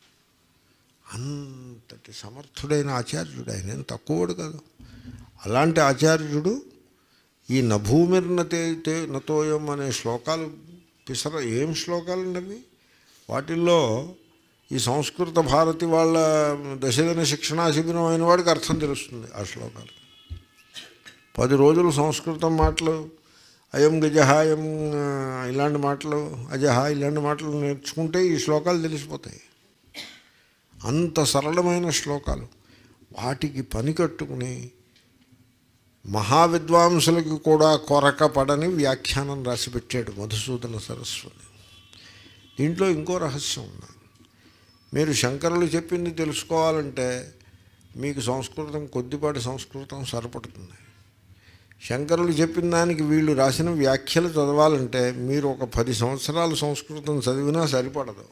అంతటి సమర్థుడైన ఆచార్యుడు ఆయన ఏం తక్కువడు కాదు అలాంటి ఆచార్యుడు ఈ నభూమిర్నతే తే నతోయం అనే శ్లోకాలు పిసర ఏం శ్లోకాలు అవి వాటిల్లో ఈ సంస్కృత భారతి వాళ్ళ దశదిన శిక్షణా శిబిరం అయిన వాడికి అర్థం తెలుస్తుంది ఆ శ్లోకాలు పది రోజులు సంస్కృతం మాటలు అయం గజహ అయం ఆ, ఇలాంటి మాటలు అజహ ఇలాంటి మాటలు నేర్చుకుంటే ఈ శ్లోకాలు తెలిసిపోతాయి అంత సరళమైన శ్లోకాలు వాటికి పని కట్టుకుని మహావిద్వాంసులకి కూడా కొరక పడని వ్యాఖ్యానం రాసిపెట్టాడు మధుసూదన సరస్వతి దీంట్లో ఇంకో రహస్యం ఉంది మీరు శంకరులు చెప్పింది తెలుసుకోవాలంటే మీకు సంస్కృతం కొద్దిపాటి సంస్కృతం సరిపడుతుంది శంకరులు చెప్పిన దానికి వీళ్ళు రాసిన వ్యాఖ్యలు చదవాలంటే మీరు ఒక పది సంవత్సరాలు సంస్కృతం చదివినా సరిపడదు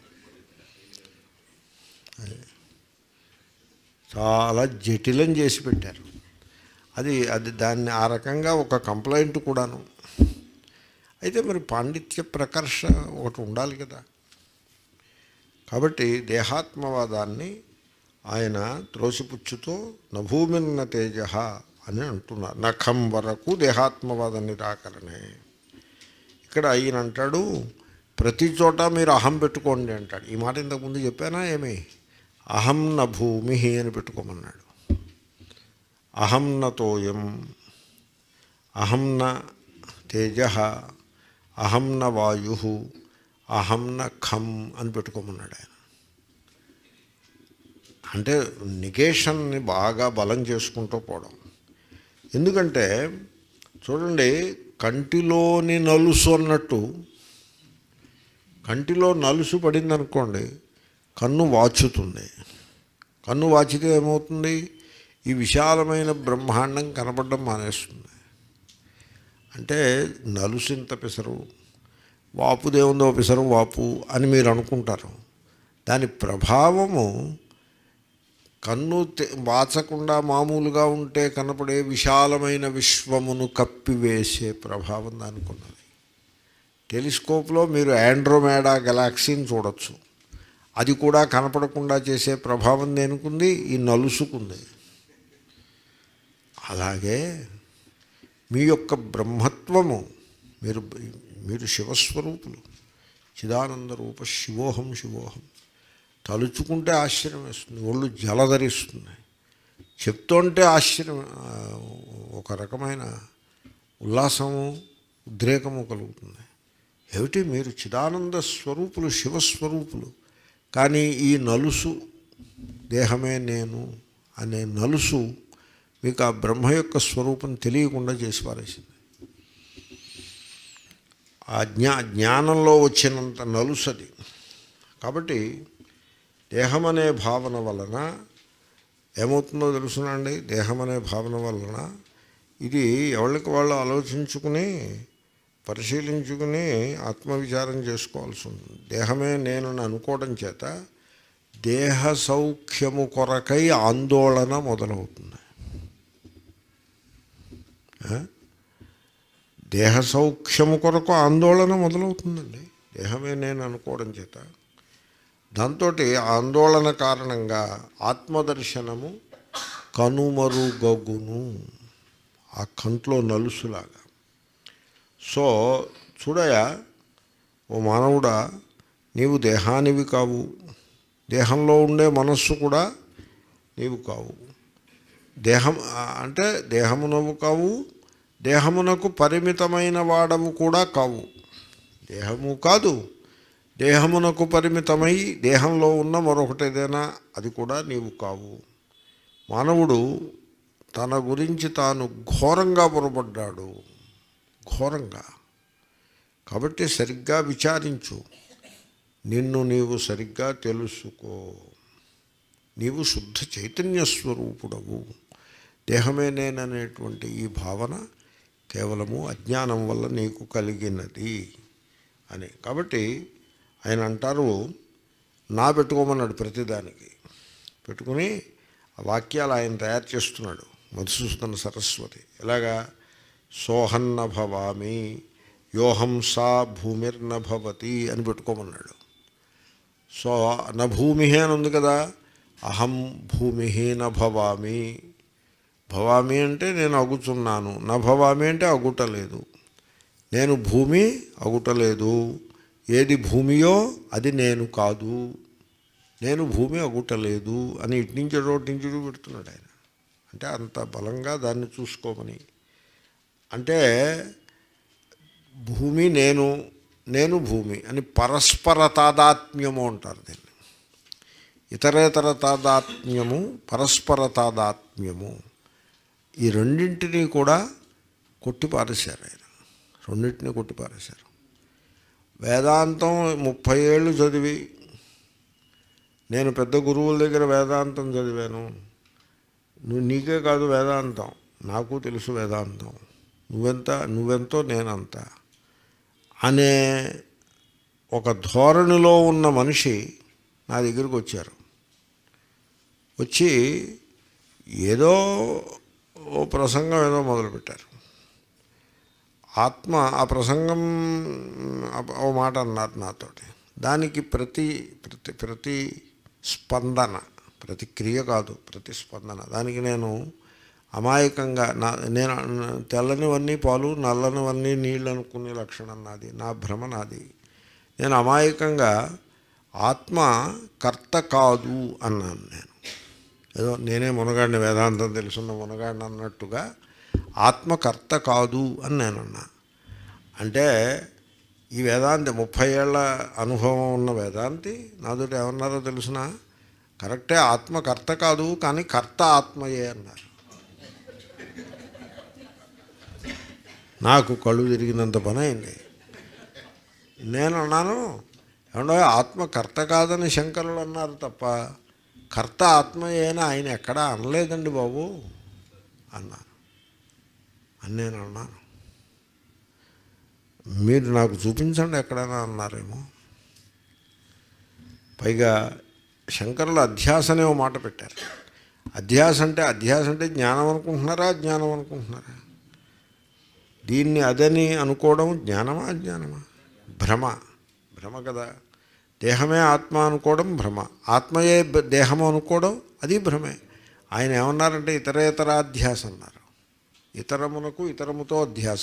చాలా జటిలం చేసి పెట్టారు అది అది దాన్ని ఆ రకంగా ఒక కంప్లైంట్ కూడాను అయితే మరి పాండిత్య ప్రకర్ష ఒకటి ఉండాలి కదా కాబట్టి దేహాత్మవాదాన్ని ఆయన త్రోసిపుచ్చుతో నభూమిన్న తేజ అని అంటున్నారు నఖం వరకు దేహాత్మవాద నిరాకరణే ఇక్కడ ఆయన అంటాడు ప్రతి చోట మీరు అహం పెట్టుకోండి అంటాడు ఈ మాట ఇంతకుముందు చెప్పానా ఏమి అహం న భూమి అని పెట్టుకోమన్నాడు అహం న తోయం అహం న తేజ అహం న వాయు అహం న ఖం అని పెట్టుకోమన్నాడు ఆయన అంటే నిగేషన్ని బాగా బలం చేసుకుంటూ పోవడం ఎందుకంటే చూడండి కంటిలోని నలుసు అన్నట్టు కంటిలో నలుసు పడింది అనుకోండి కన్ను వాచుతుంది కన్ను వాచితే ఏమవుతుంది ఈ విశాలమైన బ్రహ్మాండం కనపడడం మానేస్తుంది అంటే నలుసింత పిసరు వాపు దేవుందో పిసరు వాపు అని మీరు అనుకుంటారు దాని ప్రభావము కన్ను తె- వాచకుండా మామూలుగా ఉంటే కనపడే విశాలమైన విశ్వమును కప్పివేసే ప్రభావం దానికి ఉన్నది టెలిస్కోప్లో మీరు ఆండ్రోమేడా గెలాక్సీని చూడొచ్చు అది కూడా కనపడకుండా చేసే ప్రభావం దేనికుంది ఈ నలుసుకుంది అలాగే మీ యొక్క బ్రహ్మత్వము మీరు మీరు శివస్వరూపులు చిదానంద రూప శివోహం శివోహం తలుచుకుంటే ఆశ్చర్యం వేస్తుంది ఒళ్ళు జలధరిస్తుంది చెప్తుంటే ఆశ్చర్యం ఆ, ఒక రకమైన ఉల్లాసము ఉద్రేకము కలుగుతుంది ఏమిటి మీరు చిదానంద స్వరూపులు శివస్వరూపులు కానీ ఈ నలుసు దేహమే నేను అనే నలుసు మీకు ఆ బ్రహ్మ యొక్క స్వరూపం తెలియకుండా చేసి పారేసింది ఆ జ్ఞా జ్ఞానంలో వచ్చినంత నలుసది కాబట్టి దేహం అనే భావన వలన ఏమవుతుందో తెలుసునండి దేహం అనే భావన వలన ఇది ఎవరికి వాళ్ళు ఆలోచించుకుని పరిశీలించుకుని ఆత్మవిచారం చేసుకోవాల్సి ఉంటుంది దేహమే నేనని అనుకోవడం చేత దేహ సౌఖ్యము కొరకై ఆందోళన మొదలవుతుంది ఆ? దేహ సౌఖ్యము కొరకు ఆందోళన మొదలవుతుందండి దేహమే నేను అనుకోవడం చేత దాంతో ఆందోళన కారణంగా ఆత్మదర్శనము కనుమరుగగును ఆ కంట్లో నలుసులాగా సో చూడయా ఓ మానవుడా నీవు దేహానివి కావు దేహంలో ఉండే మనస్సు కూడా నీవు కావు దేహం ఆ, అంటే దేహమునవు కావు దేహమునకు పరిమితమైన వాడవు కూడా కావు దేహము కాదు దేహమునకు పరిమితమై దేహంలో ఉన్న మరొకటి ఏదైనా అది కూడా నీవు కావు మానవుడు తన గురించి తాను ఘోరంగా పొరపడ్డాడు ఘోరంగా కాబట్టి సరిగ్గా విచారించు నిన్ను నీవు సరిగ్గా తెలుసుకో నీవు శుద్ధ చైతన్య స్వరూపుడవు దేహమే నేననేటువంటి ఈ భావన కేవలము అజ్ఞానం వల్ల నీకు కలిగినది అని కాబట్టి ఆయన అంటారు నా పెట్టుకోమన్నాడు ప్రతిదానికి పెట్టుకుని ఆ వాక్యాలు ఆయన తయారు చేస్తున్నాడు మధుసూదన సరస్వతి ఎలాగా సోహన్న భవామి యోహం సా భూమిర్న భవతి అని పెట్టుకోమన్నాడు సో నా భూమి అని ఉంది కదా అహం భూమి న భవామి భవామి అంటే నేను అగుచున్నాను నా భవామి అంటే అగుటలేదు నేను భూమి అగుటలేదు ఏది భూమియో అది నేను కాదు నేను భూమి అగుటలేదు అని ఇటు నుంచి అటు, అటు నుంచి ఇటు పెడుతున్నాడు ఆయన అంటే అంత బలంగా దాన్ని చూసుకోమని అంటే భూమి నేను నేను భూమి అని పరస్పర తాదాత్మ్యము అంటారు దీన్ని ఇతరేతర తాదాత్మ్యము పరస్పర తాదాత్మ్యము ఈ రెండింటినీ కూడా కొట్టిపారేశారు ఆయన రెండింటినీ కొట్టిపారేశారు వేదాంతం ముప్పై ఏళ్ళు చదివి నేను పెద్ద గురువుల దగ్గర వేదాంతం చదివాను నువ్వు నీకే కాదు వేదాంతం నాకు తెలుసు వేదాంతం నువ్వెంత నువ్వెంతో నేనంత అనే ఒక ధోరణిలో ఉన్న మనిషి నా దగ్గరికి వచ్చారు వచ్చి ఏదో ఓ ప్రసంగం ఏదో మొదలుపెట్టారు ఆత్మ ఆ ప్రసంగం ఓ మాట అన్నారు నాతోటి దానికి ప్రతి ప్రతి ప్రతి స్పందన ప్రతిక్రియ కాదు ప్రతిస్పందన దానికి నేను అమాయకంగా నా నేను తెల్లనివన్నీ పాలు నల్లనివన్నీ నీళ్ళు అనుకునే లక్షణం నాది నా భ్రమ నాది నేను అమాయకంగా ఆత్మ కర్త కాదు అన్నాను నేను ఏదో నేనే మునగాడిని వేదాంతం తెలుసున్న మునగాడిని అన్నట్టుగా ఆత్మ కర్త కాదు అని నేను అన్నా అంటే ఈ వేదాంతి ముప్పై ఏళ్ళ అనుభవం ఉన్న వేదాంతి నాతోటి ఏమన్నారో తెలుసిన కరెక్టే ఆత్మ కర్త కాదు కానీ కర్త ఆత్మయే అన్నారు నాకు కళ్ళు తిరిగినంత పని అయింది నేను అన్నాను ఏమండో ఆత్మ కర్త కాదని శంకరులు అన్నారు తప్ప కర్త ఆత్మయేనా ఆయన ఎక్కడా అనలేదండి బాబు అన్నాను అని నేను అన్నాను మీరు నాకు చూపించండి ఎక్కడైనా అన్నారేమో పైగా శంకరులు అధ్యాస అనే ఓ మాట పెట్టారు అధ్యాస అంటే అధ్యాస అంటే జ్ఞానం అనుకుంటున్నారా అజ్ఞానం అనుకుంటున్నారా దీన్ని అదని అనుకోవడం జ్ఞానమా అజ్ఞానమా భ్రమ భ్రమ కదా దేహమే ఆత్మ అనుకోవడం భ్రమ ఆత్మయే బ- దేహము అనుకోవడం అది భ్రమే ఆయన ఏమన్నారంటే ఇతరేతరాధ్యాస అన్నారు ఇతరమునకు ఇతరముతో అధ్యాస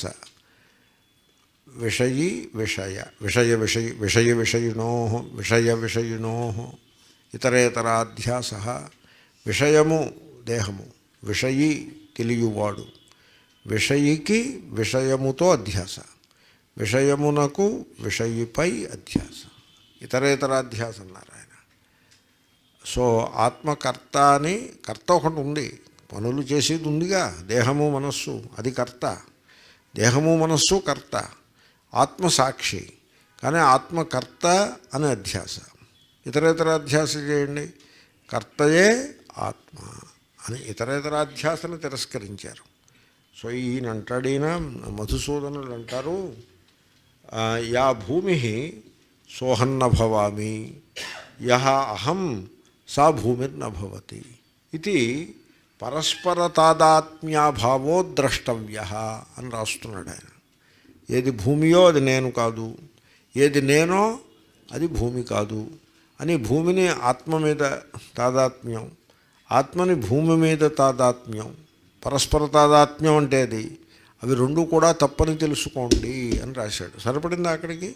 విషయీ విషయ విషయ విషయ విషయ విషయిణో విషయ విషయిణో ఇతరేతరాధ్యాస విషయము దేహము విషయి తెలియవాడు విషయికి విషయముతో అధ్యాస విషయమునకు విషయిపై అధ్యాస ఇతరేతరాధ్యాస అన్నారు ఆయన సో ఆత్మకర్త అని కర్త ఒకటి ఉంది పనులు చేసేది ఉందిగా దేహము మనస్సు అది కర్త దేహము మనస్సు కర్త ఆత్మ సాక్షి కానీ ఆత్మకర్త అని అధ్యాస ఇతరేతర అధ్యాస చేయండి కర్తయే ఆత్మ అని ఇతరేతరాధ్యాసను తిరస్కరించారు సో ఈయన అంటాడు ఈయన మధుసూదనులు అంటారు ఆ, యా భూమి సోహన్న భవామి యహ అహం సా భూమిర్నభవతి ఇది పరస్పర తాదాత్మ్యాభావో ద్రష్టవ్య అని రాస్తున్నాడు ఆయన ఏది భూమియో అది నేను కాదు ఏది నేనో అది భూమి కాదు అని భూమిని ఆత్మ మీద తాదాత్మ్యం ఆత్మని భూమి మీద తాదాత్మ్యం పరస్పర తాదాత్మ్యం అంటే అది అవి రెండు కూడా తప్పని తెలుసుకోండి అని రాశాడు సరిపడిందా అక్కడికి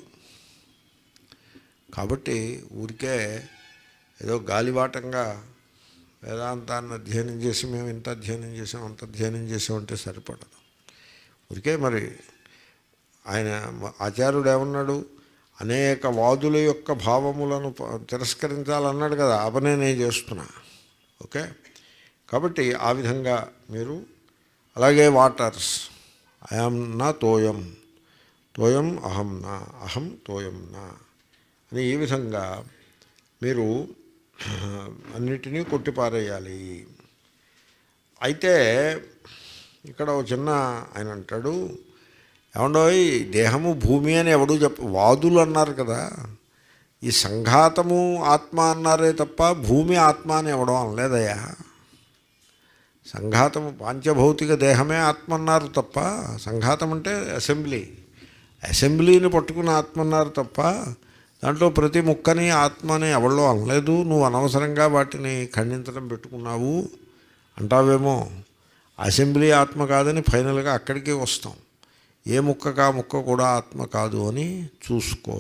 కాబట్టి ఊరికే ఏదో గాలివాటంగా వేదాంతాన్ని అధ్యయనం చేసి మేము ఇంత అధ్యయనం చేసాం అంత అధ్యయనం చేసామంటే సరిపడదు ఊరికే మరి ఆయన ఆచార్యుడు ఏమన్నాడు అనేక వాదుల యొక్క భావములను ప- తిరస్కరించాలన్నాడు కదా ఆ పనే నేను చేస్తున్నా ఓకే కాబట్టి ఆ విధంగా మీరు అలాగే వాటర్స్ ఐఎమ్ నా తోయం తోయం అహం నా అహం తోయం నా అని ఈ విధంగా మీరు అన్నిటినీ కొట్టిపారేయాలి అయితే ఇక్కడ ఒక చిన్న ఆయన అంటాడు ఏమండోయ్ దేహము భూమి అని ఎవడు చెప్ప వాదులు అన్నారు కదా ఈ సంఘాతము ఆత్మ అన్నారే తప్ప భూమి ఆత్మ అని ఎవడం అనలేదయ్యా సంఘాతము పాంచభౌతిక దేహమే ఆత్మ అన్నారు తప్ప సంఘాతం అంటే అసెంబ్లీ అసెంబ్లీని పట్టుకుని ఆత్మ అన్నారు తప్ప దాంట్లో ప్రతి ముక్కని ఆత్మ అని ఎవళ్ళో అనలేదు నువ్వు అనవసరంగా వాటిని ఖండించడం పెట్టుకున్నావు అంటావేమో అసెంబ్లీ ఆత్మ కాదని ఫైనల్గా అక్కడికి వస్తాం ఏ ముక్కకా ముక్క కూడా ఆత్మ కాదు అని చూసుకో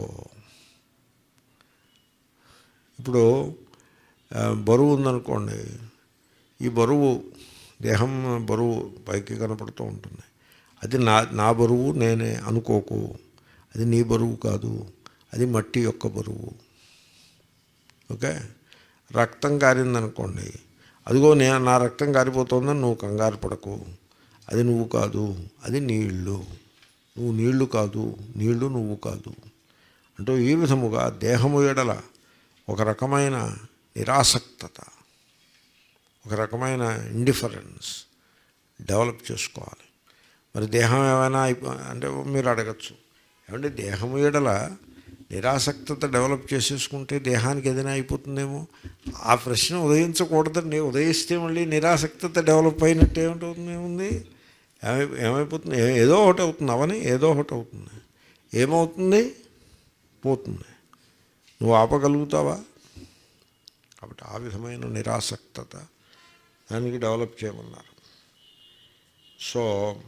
ఇప్పుడు ఆ, బరువు ఉందనుకోండి ఈ బరువు దేహం బరువు పైకి కనపడుతూ ఉంటుంది అది నా నా బరువు నేనే అనుకోకు అది నీ బరువు కాదు అది మట్టి యొక్క బరువు ఓకే రక్తం కారిందనుకోండి అదిగో నేను నా రక్తం కారిపోతుందని నువ్వు కంగారు పడకు అది నువ్వు కాదు అది నీళ్ళు నువ్వు నీళ్లు కాదు నీళ్లు నువ్వు కాదు అంటూ ఈ విధముగా దేహము ఎడల ఒక రకమైన నిరాసక్తత ఒక రకమైన ఇండిఫరెన్స్ డెవలప్ చేసుకోవాలి మరి దేహం ఏమైనా అయిపో అంటే మీరు అడగచ్చు ఏమంటే దేహము ఎడల నిరాసక్తత డెవలప్ చేసేసుకుంటే దేహానికి ఏదైనా అయిపోతుందేమో ఆ ప్రశ్న ఉదయించకూడదండి ఉదయిస్తే మళ్ళీ నిరాసక్తత డెవలప్ అయినట్టు ఏమిటవుతుంది ఏముంది ఏమై ఏమైపోతుంది ఏ- ఏదో ఒకటి అవుతుంది అవని ఏదో ఒకటి అవుతుంది ఏమవుతుంది పోతుంది నువ్వు ఆపగలుగుతావా కాబట్టి ఆ విధమైన నిరాసక్తత దానికి డెవలప్ చేయమన్నారు సో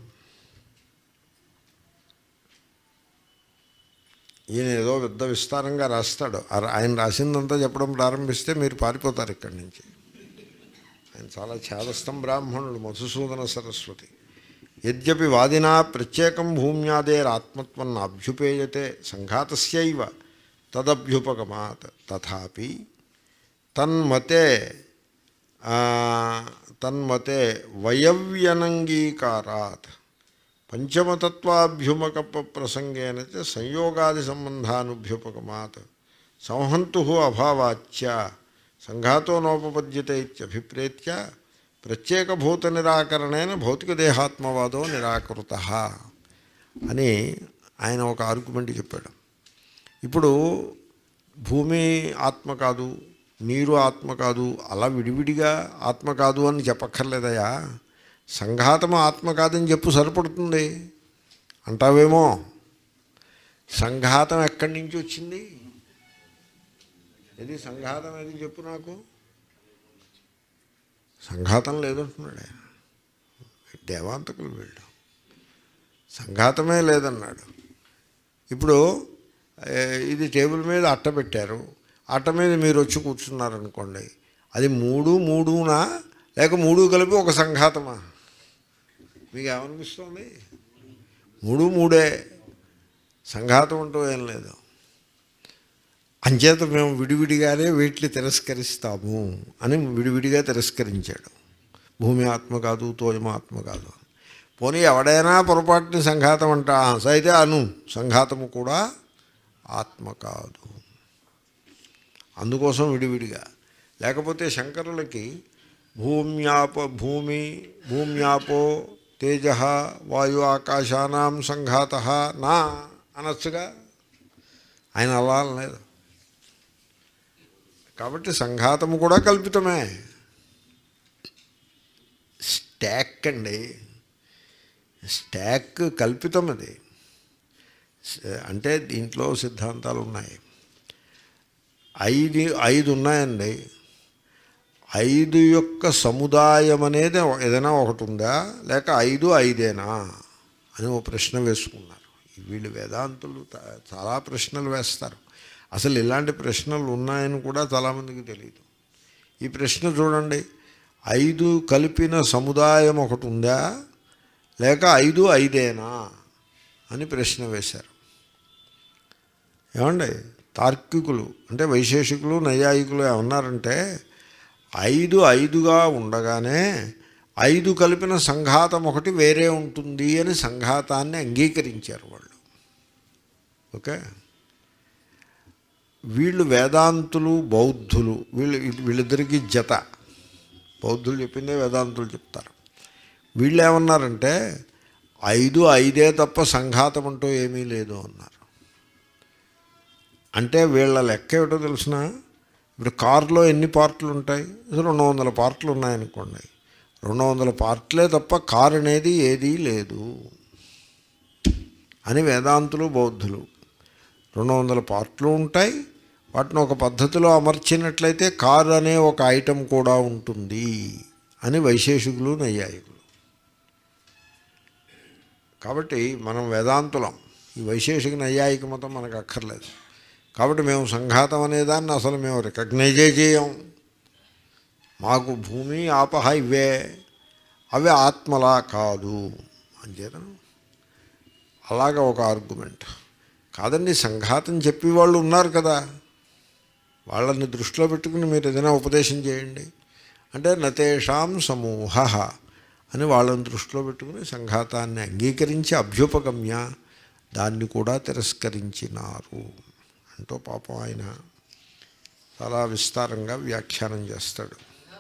ఈయన ఏదో పెద్ద విస్తారంగా రాస్తాడు ఆ- ఆయన రాసిందంతా చెప్పడం ప్రారంభిస్తే మీరు పారిపోతారు ఇక్కడి నుంచి ఆయన చాలా ఛాదస్థం బ్రాహ్మణుడు మధుసూదన సరస్వతి యద్యపి వాదినా ప్రత్యేకం భూమ్యాదేరాత్మత్వం నాభ్యుపేయతే సంఘాతస్యైవ తదభ్యుపగమాత్ తథాపి తన్మతే ఆ, తన్మతే వయవ్యనంగీకారాత్ పంచమతత్వాభ్యుమక ప్రసంగేన చ సంయోగాది సంబంధానుభ్యుపకమాత్ సంహంతు అభావాచ్య సంఘాతో నోపపద్యతే ఇత్యభిప్రేత్య ప్రత్యేకభూత నిరాకరణేన భౌతికదేహాత్మవాదో నిరాకృత అని ఆయన ఒక ఆర్గ్యుమెంట్ చెప్పాడు ఇప్పుడు భూమి ఆత్మ కాదు నీరు ఆత్మ కాదు అలా విడివిడిగా ఆత్మ కాదు అని చెప్పక్కర్లేదయా సంఘాతము ఆత్మ కాదని చెప్పు సరిపడుతుంది అంటావేమో సంఘాతం ఎక్కడి నుంచి వచ్చింది ఇది సంఘాతం ఏది చెప్పు నాకు సంఘాతం లేదంటున్నాడే దేవాంతకులు వీళ్ళు సంఘాతమే లేదన్నాడు ఇప్పుడు ఏ, ఇది టేబుల్ మీద అట్ట పెట్టారు అట్ట మీద మీరు వచ్చి కూర్చున్నారనుకోండి అది మూడు మూడునా లేక మూడు కలిపి ఒక సంఘాతమా మీకు ఏమనిపిస్తుంది మూడు మూడే సంఘాతం అంటూ ఏం లేదు అంచేత మేము విడివిడిగానే వీటిని తిరస్కరిస్తాము అని విడివిడిగా తిరస్కరించాడు భూమి ఆత్మ కాదు తోయమ ఆత్మ కాదు పోనీ ఎవడైనా పొరపాటుని సంఘాతం అంట అయితే అను సంఘాతము కూడా ఆత్మ కాదు అందుకోసం విడివిడిగా లేకపోతే శంకరులకి భూమ్యాప భూమి భూమ్యాపో తేజ వాయు ఆకాశానాం సంఘాత నా అనొచ్చుగా ఆయన అలా లేదు కాబట్టి సంఘాతము కూడా కల్పితమే స్టాక్ అండి స్టాక్ కల్పితం అది స- అంటే దీంట్లో సిద్ధాంతాలు ఉన్నాయి ఐదు ఐదు ఉన్నాయండి ఐదు యొక్క సముదాయం అనేది ఏదైనా ఒకటి ఉందా లేక ఐదు ఐదేనా అని ఓ ప్రశ్న వేసుకున్నారు వీళ్ళు వేదాంతులు త- చాలా ప్రశ్నలు వేస్తారు అసలు ఇలాంటి ప్రశ్నలు ఉన్నాయని కూడా చాలామందికి తెలియదు ఈ ప్రశ్న చూడండి ఐదు కలిపిన సముదాయం ఒకటి ఉందా లేక ఐదు ఐదేనా అని ప్రశ్న వేశారు ఏమండి తార్కికులు అంటే వైశేషికులు నైయాయికులు ఏమన్నారంటే ఐదు ఐదుగా ఉండగానే ఐదు కలిపిన సంఘాతం ఒకటి వేరే ఉంటుంది అని సంఘాతాన్ని అంగీకరించారు వాళ్ళు ఓకే వీళ్ళు వేదాంతులు బౌద్ధులు వీళ్ళు వీళ్ళిద్దరికీ జత బౌద్ధులు చెప్పిందే వేదాంతులు చెప్తారు వీళ్ళు ఏమన్నారంటే ఐదు ఐదే తప్ప సంఘాతం అంటూ ఏమీ లేదు అన్నారు అంటే వీళ్ళ లెక్క ఏమిటో తెలిసిన ఇప్పుడు కారులో ఎన్ని పార్ట్లు ఉంటాయి రెండు వందల పార్ట్లు ఉన్నాయనుకోండి రెండు వందల పార్ట్లే తప్ప కారు అనేది ఏదీ లేదు అని వేదాంతులు బౌద్ధులు రెండు వందల పార్ట్లు ఉంటాయి వాటిని ఒక పద్ధతిలో అమర్చినట్లయితే కారు అనే ఒక ఐటెం కూడా ఉంటుంది అని వైశేషికులు నైయాయికులు కాబట్టి మనం వేదాంతులం ఈ వైశేషిక నైయాయిక మతం మనకు అక్కర్లేదు కాబట్టి మేము సంఘాతం అనేదాన్ని అసలు మేము రికగ్నైజే చేయం మాకు భూమి ఆపహ ఇవే అవి ఆత్మలా కాదు అంచేత అలాగ ఒక ఆర్గ్యుమెంట్ కాదండి సంఘాతం చెప్పి వాళ్ళు ఉన్నారు కదా వాళ్ళని దృష్టిలో పెట్టుకుని మీరు ఏదైనా ఉపదేశం చేయండి అంటే నతేషాం సమూహ అని వాళ్ళని దృష్టిలో పెట్టుకుని సంఘాతాన్ని అంగీకరించి అభ్యుపగమ్య దాన్ని కూడా తిరస్కరించినారు అంటూ పాపం ఆయన చాలా విస్తారంగా వ్యాఖ్యానం చేస్తాడు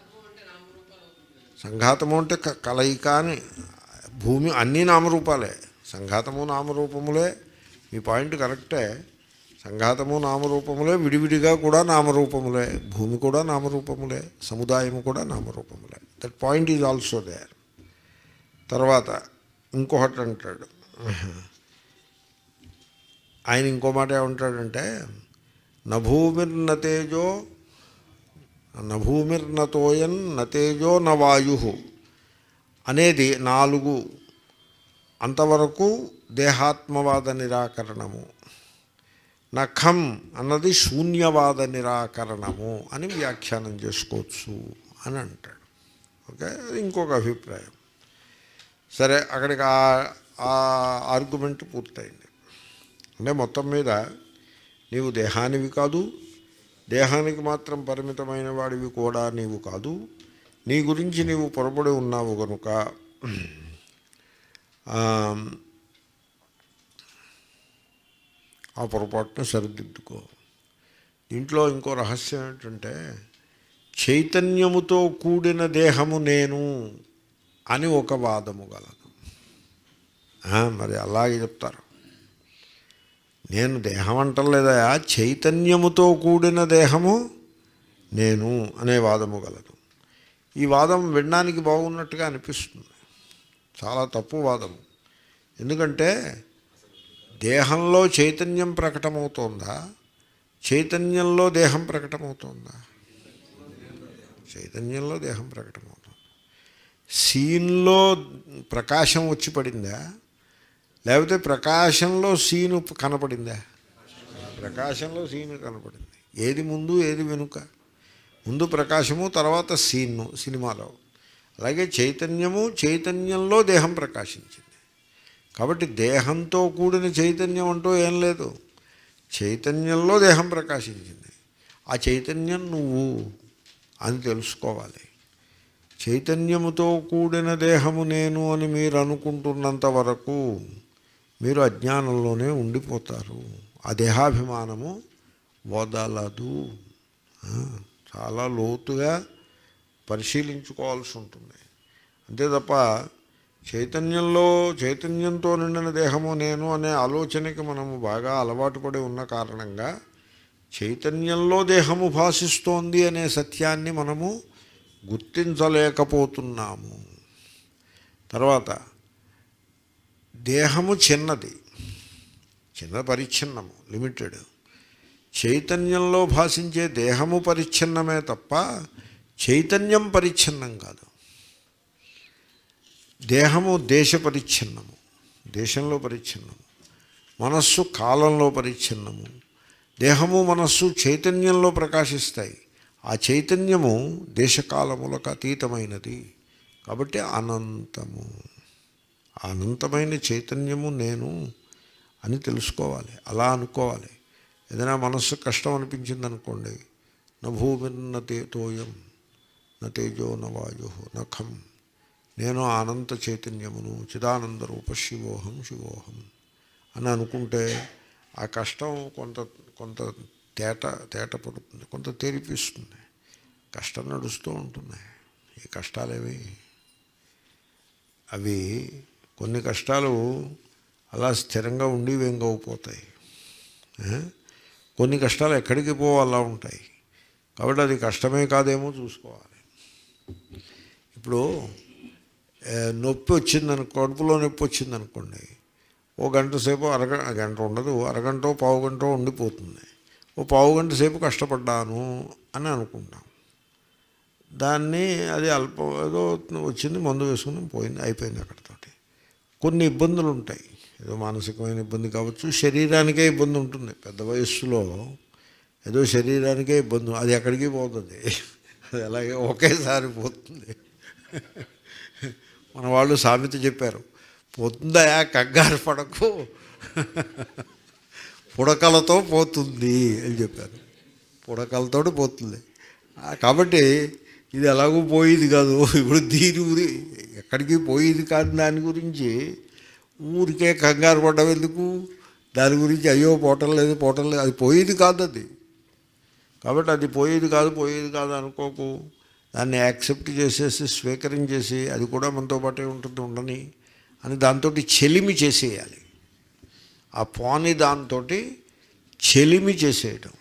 సంఘాతము అంటే క- కలయిక అని భూమి అన్ని నామరూపాలే సంఘాతము నామరూపములే మీ పాయింట్ కరెక్టే సంఘాతము నామరూపములే విడివిడిగా కూడా నామరూపములే భూమి కూడా నామరూపములే సముదాయము కూడా నామరూపములే that point is also there తర్వాత ఇంకొకటి అంటాడు ఆయన ఇంకో మాట ఏమంటాడంటే నభూమిర్న తేజో నభూమిర్న తోయన్ నతేజో న వాయు అనేది నాలుగు అంతవరకు దేహాత్మవాద నిరాకరణము నఖం అన్నది శూన్యవాద నిరాకరణము అని వ్యాఖ్యానం చేసుకోవచ్చు అని అంటాడు ఓకే అది ఇంకొక అభిప్రాయం సరే అక్కడికి ఆ- ఆ ఆర్గ్యుమెంట్ పూర్తయింది అంటే మొత్తం మీద నీవు దేహానివి కాదు దేహానికి మాత్రం పరిమితమైన వాడివి కూడా నీవు కాదు నీ గురించి నీవు పొరపడి ఉన్నావు కనుక ఆ, ఆ పొరపాటును సరిదిద్దుకో దీంట్లో ఇంకో రహస్యం ఏంటంటే చైతన్యముతో కూడిన దేహము నేను అని ఒక వాదము గలదు ఆ, మరి అలాగే చెప్తారు నేను దేహం అంటలేదా చైతన్యముతో కూడిన దేహము నేను అనే వాదము గలదు ఈ వాదం వినడానికి బాగున్నట్టుగా అనిపిస్తుంది చాలా తప్పు వాదము ఎందుకంటే దేహంలో చైతన్యం ప్రకటమవుతోందా చైతన్యంలో దేహం ప్రకటమవుతోందా చైతన్యంలో దేహం ప్రకటమవుతుంది సీన్లో ప్రకాశం వచ్చి పడిందా లేకపోతే ప్రకాశంలో సీను కనపడిందా ప్రకాశంలో సీను కనపడింది ఏది ముందు ఏది వెనుక ముందు ప్రకాశము తర్వాత సీను సినిమాలో అలాగే చైతన్యము చైతన్యంలో దేహం ప్రకాశించింది కాబట్టి దేహంతో కూడిన చైతన్యం అంటూ ఏం లేదు చైతన్యంలో దేహం ప్రకాశించింది ఆ చైతన్యం నువ్వు అని తెలుసుకోవాలి చైతన్యముతో కూడిన దేహము నేను అని మీరు అనుకుంటున్నంత వరకు మీరు అజ్ఞానంలోనే ఉండిపోతారు ఆ దేహాభిమానము వదలదు ఆ, చాలా లోతుగా పరిశీలించుకోవాల్సి ఉంటుంది అంతే తప్ప చైతన్యంలో చైతన్యంతో నిండిన దేహము నేను అనే ఆలోచనకి మనము బాగా అలవాటు పడి ఉన్న కారణంగా చైతన్యంలో దేహము భాషిస్తోంది అనే సత్యాన్ని మనము గుర్తించలేకపోతున్నాము తర్వాత దేహము చిన్నది చిన్న పరిచ్ఛిన్నము లిమిటెడ్ చైతన్యంలో భాషించే దేహము పరిచ్ఛిన్నమే తప్ప చైతన్యం పరిచ్ఛిన్నం కాదు దేహము దేశ పరిచ్ఛిన్నము దేశంలో పరిచ్ఛిన్నము మనస్సు కాలంలో పరిచ్ఛిన్నము దేహము మనస్సు చైతన్యంలో ప్రకాశిస్తాయి ఆ చైతన్యము దేశకాలములకు అతీతమైనది కాబట్టి అనంతము ఆ అనంతమైన చైతన్యము నేను అని తెలుసుకోవాలి అలా అనుకోవాలి ఏదైనా మనస్సు కష్టం అనిపించింది అనుకోండి న భూమిర్న తేతోయం న తేజో న వాయు నఖం నేను ఆ అనంత చైతన్యమును చిదానంద రూప శివోహం శివోహం అని అనుకుంటే ఆ కష్టం కొంత కొంత తేట తేట పడుతుంది కొంత తెరిపిస్తుంది కష్టం నడుస్తూ ఉంటుంది ఈ కష్టాలేవి అవి కొన్ని కష్టాలు అలా స్థిరంగా ఉండి వెంగవుపోతాయి ఆ? కొన్ని కష్టాలు ఎక్కడికి పోవాలా ఉంటాయి కాబట్టి అది కష్టమే కాదేమో చూసుకోవాలి ఇప్పుడు ఏ, నొప్పి వచ్చిందను కడుపులో నొప్పి వచ్చిందనుకోండి ఓ గంట సేపు అరగ గంట ఉండదు అరగంట పావు గంట ఉండిపోతుంది ఓ పావు గంట సేపు కష్టపడ్డాను అని అనుకుంటాం దాన్ని అది అల్ప ఏదో వచ్చింది మందు వేసుకుని పోయింది అయిపోయింది అక్కడితోటి కొన్ని ఇబ్బందులు ఉంటాయి ఏదో మానసికమైన ఇబ్బంది కావచ్చు శరీరానికే ఇబ్బంది ఉంటుంది పెద్ద వయస్సులో ఏదో శరీరానికే ఇబ్బంది అది ఎక్కడికి పోతుంది అది అలాగే ఒకేసారి పోతుంది మన వాళ్ళు సామెత చెప్పారు పోతుందా కంగారు పడకు పుడకలతో పోతుంది అని చెప్పారు పుడకలతో పోతుంది ఆ, కాబట్టి ఇది ఎలాగో పోయేది కాదు ఇప్పుడు దీని గురి ఎక్కడికి పోయేది కాదు దాని గురించి ఊరికే కంగారు పడ్డం ఎందుకు దాని గురించి అయ్యో పోవటం లేదు పోవటం లేదు అది పోయేది కాదు అది కాబట్టి అది పోయేది కాదు పోయేది కాదు అనుకోకు దాన్ని యాక్సెప్ట్ చేసేసి స్వీకరించేసి అది కూడా మనతో పాటే ఉంటుంది ఉండని అని దాంతో చెలిమి చేసేయాలి ఆ పోని దాంతో చెలిమి చేసేయటం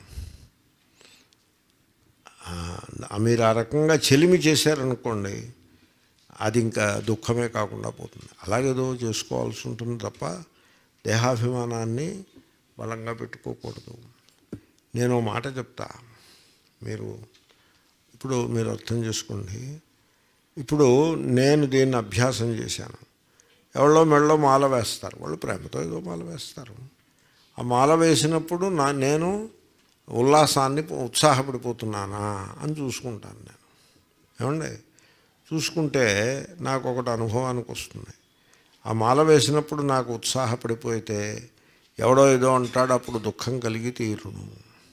ఆ, మీరు ఆ రకంగా చెలిమి చేశారనుకోండి అది ఇంకా దుఃఖమే కాకుండా పోతుంది అలాగేదో చేసుకోవాల్సి ఉంటుంది తప్ప దేహాభిమానాన్ని బలంగా పెట్టుకోకూడదు నేను ఓ మాట చెప్తా మీరు ఇప్పుడు మీరు అర్థం చేసుకోండి ఇప్పుడు నేను దీన్ని అభ్యాసం చేశాను ఎవరో మెళ్ళో మాల వేస్తారు వాళ్ళు ప్రేమతో ఏదో మాల వేస్తారు ఆ మాల వేసినప్పుడు నా నేను ఉల్లాసాన్ని ఉత్సాహపడిపోతున్నానా అని చూసుకుంటాను నేను ఏమండి చూసుకుంటే నాకు ఒకటి అనుభవానికి వస్తుంది ఆ మాల వేసినప్పుడు నాకు ఉత్సాహపడిపోతే ఎవడో ఏదో అంటాడు అప్పుడు దుఃఖం కలిగి తీరును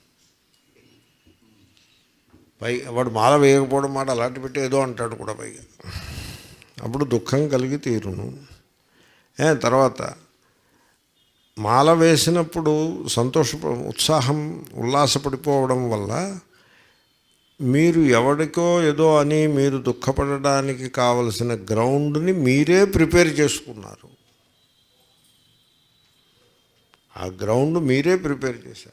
పై వాడు మాల వేయకపోవడం మాట అలాంటి పెట్టి ఏదో అంటాడు కూడా పైగా అప్పుడు దుఃఖం కలిగి తీరును ఏ, తర్వాత మాల వేసినప్పుడు సంతోష ఉత్సాహం ఉల్లాసపడిపోవడం వల్ల మీరు ఎవరికో ఏదో అని మీరు దుఃఖపడడానికి కావలసిన గ్రౌండ్ని మీరే ప్రిపేర్ చేసుకున్నారు ఆ గ్రౌండ్ మీరే ప్రిపేర్ చేశారు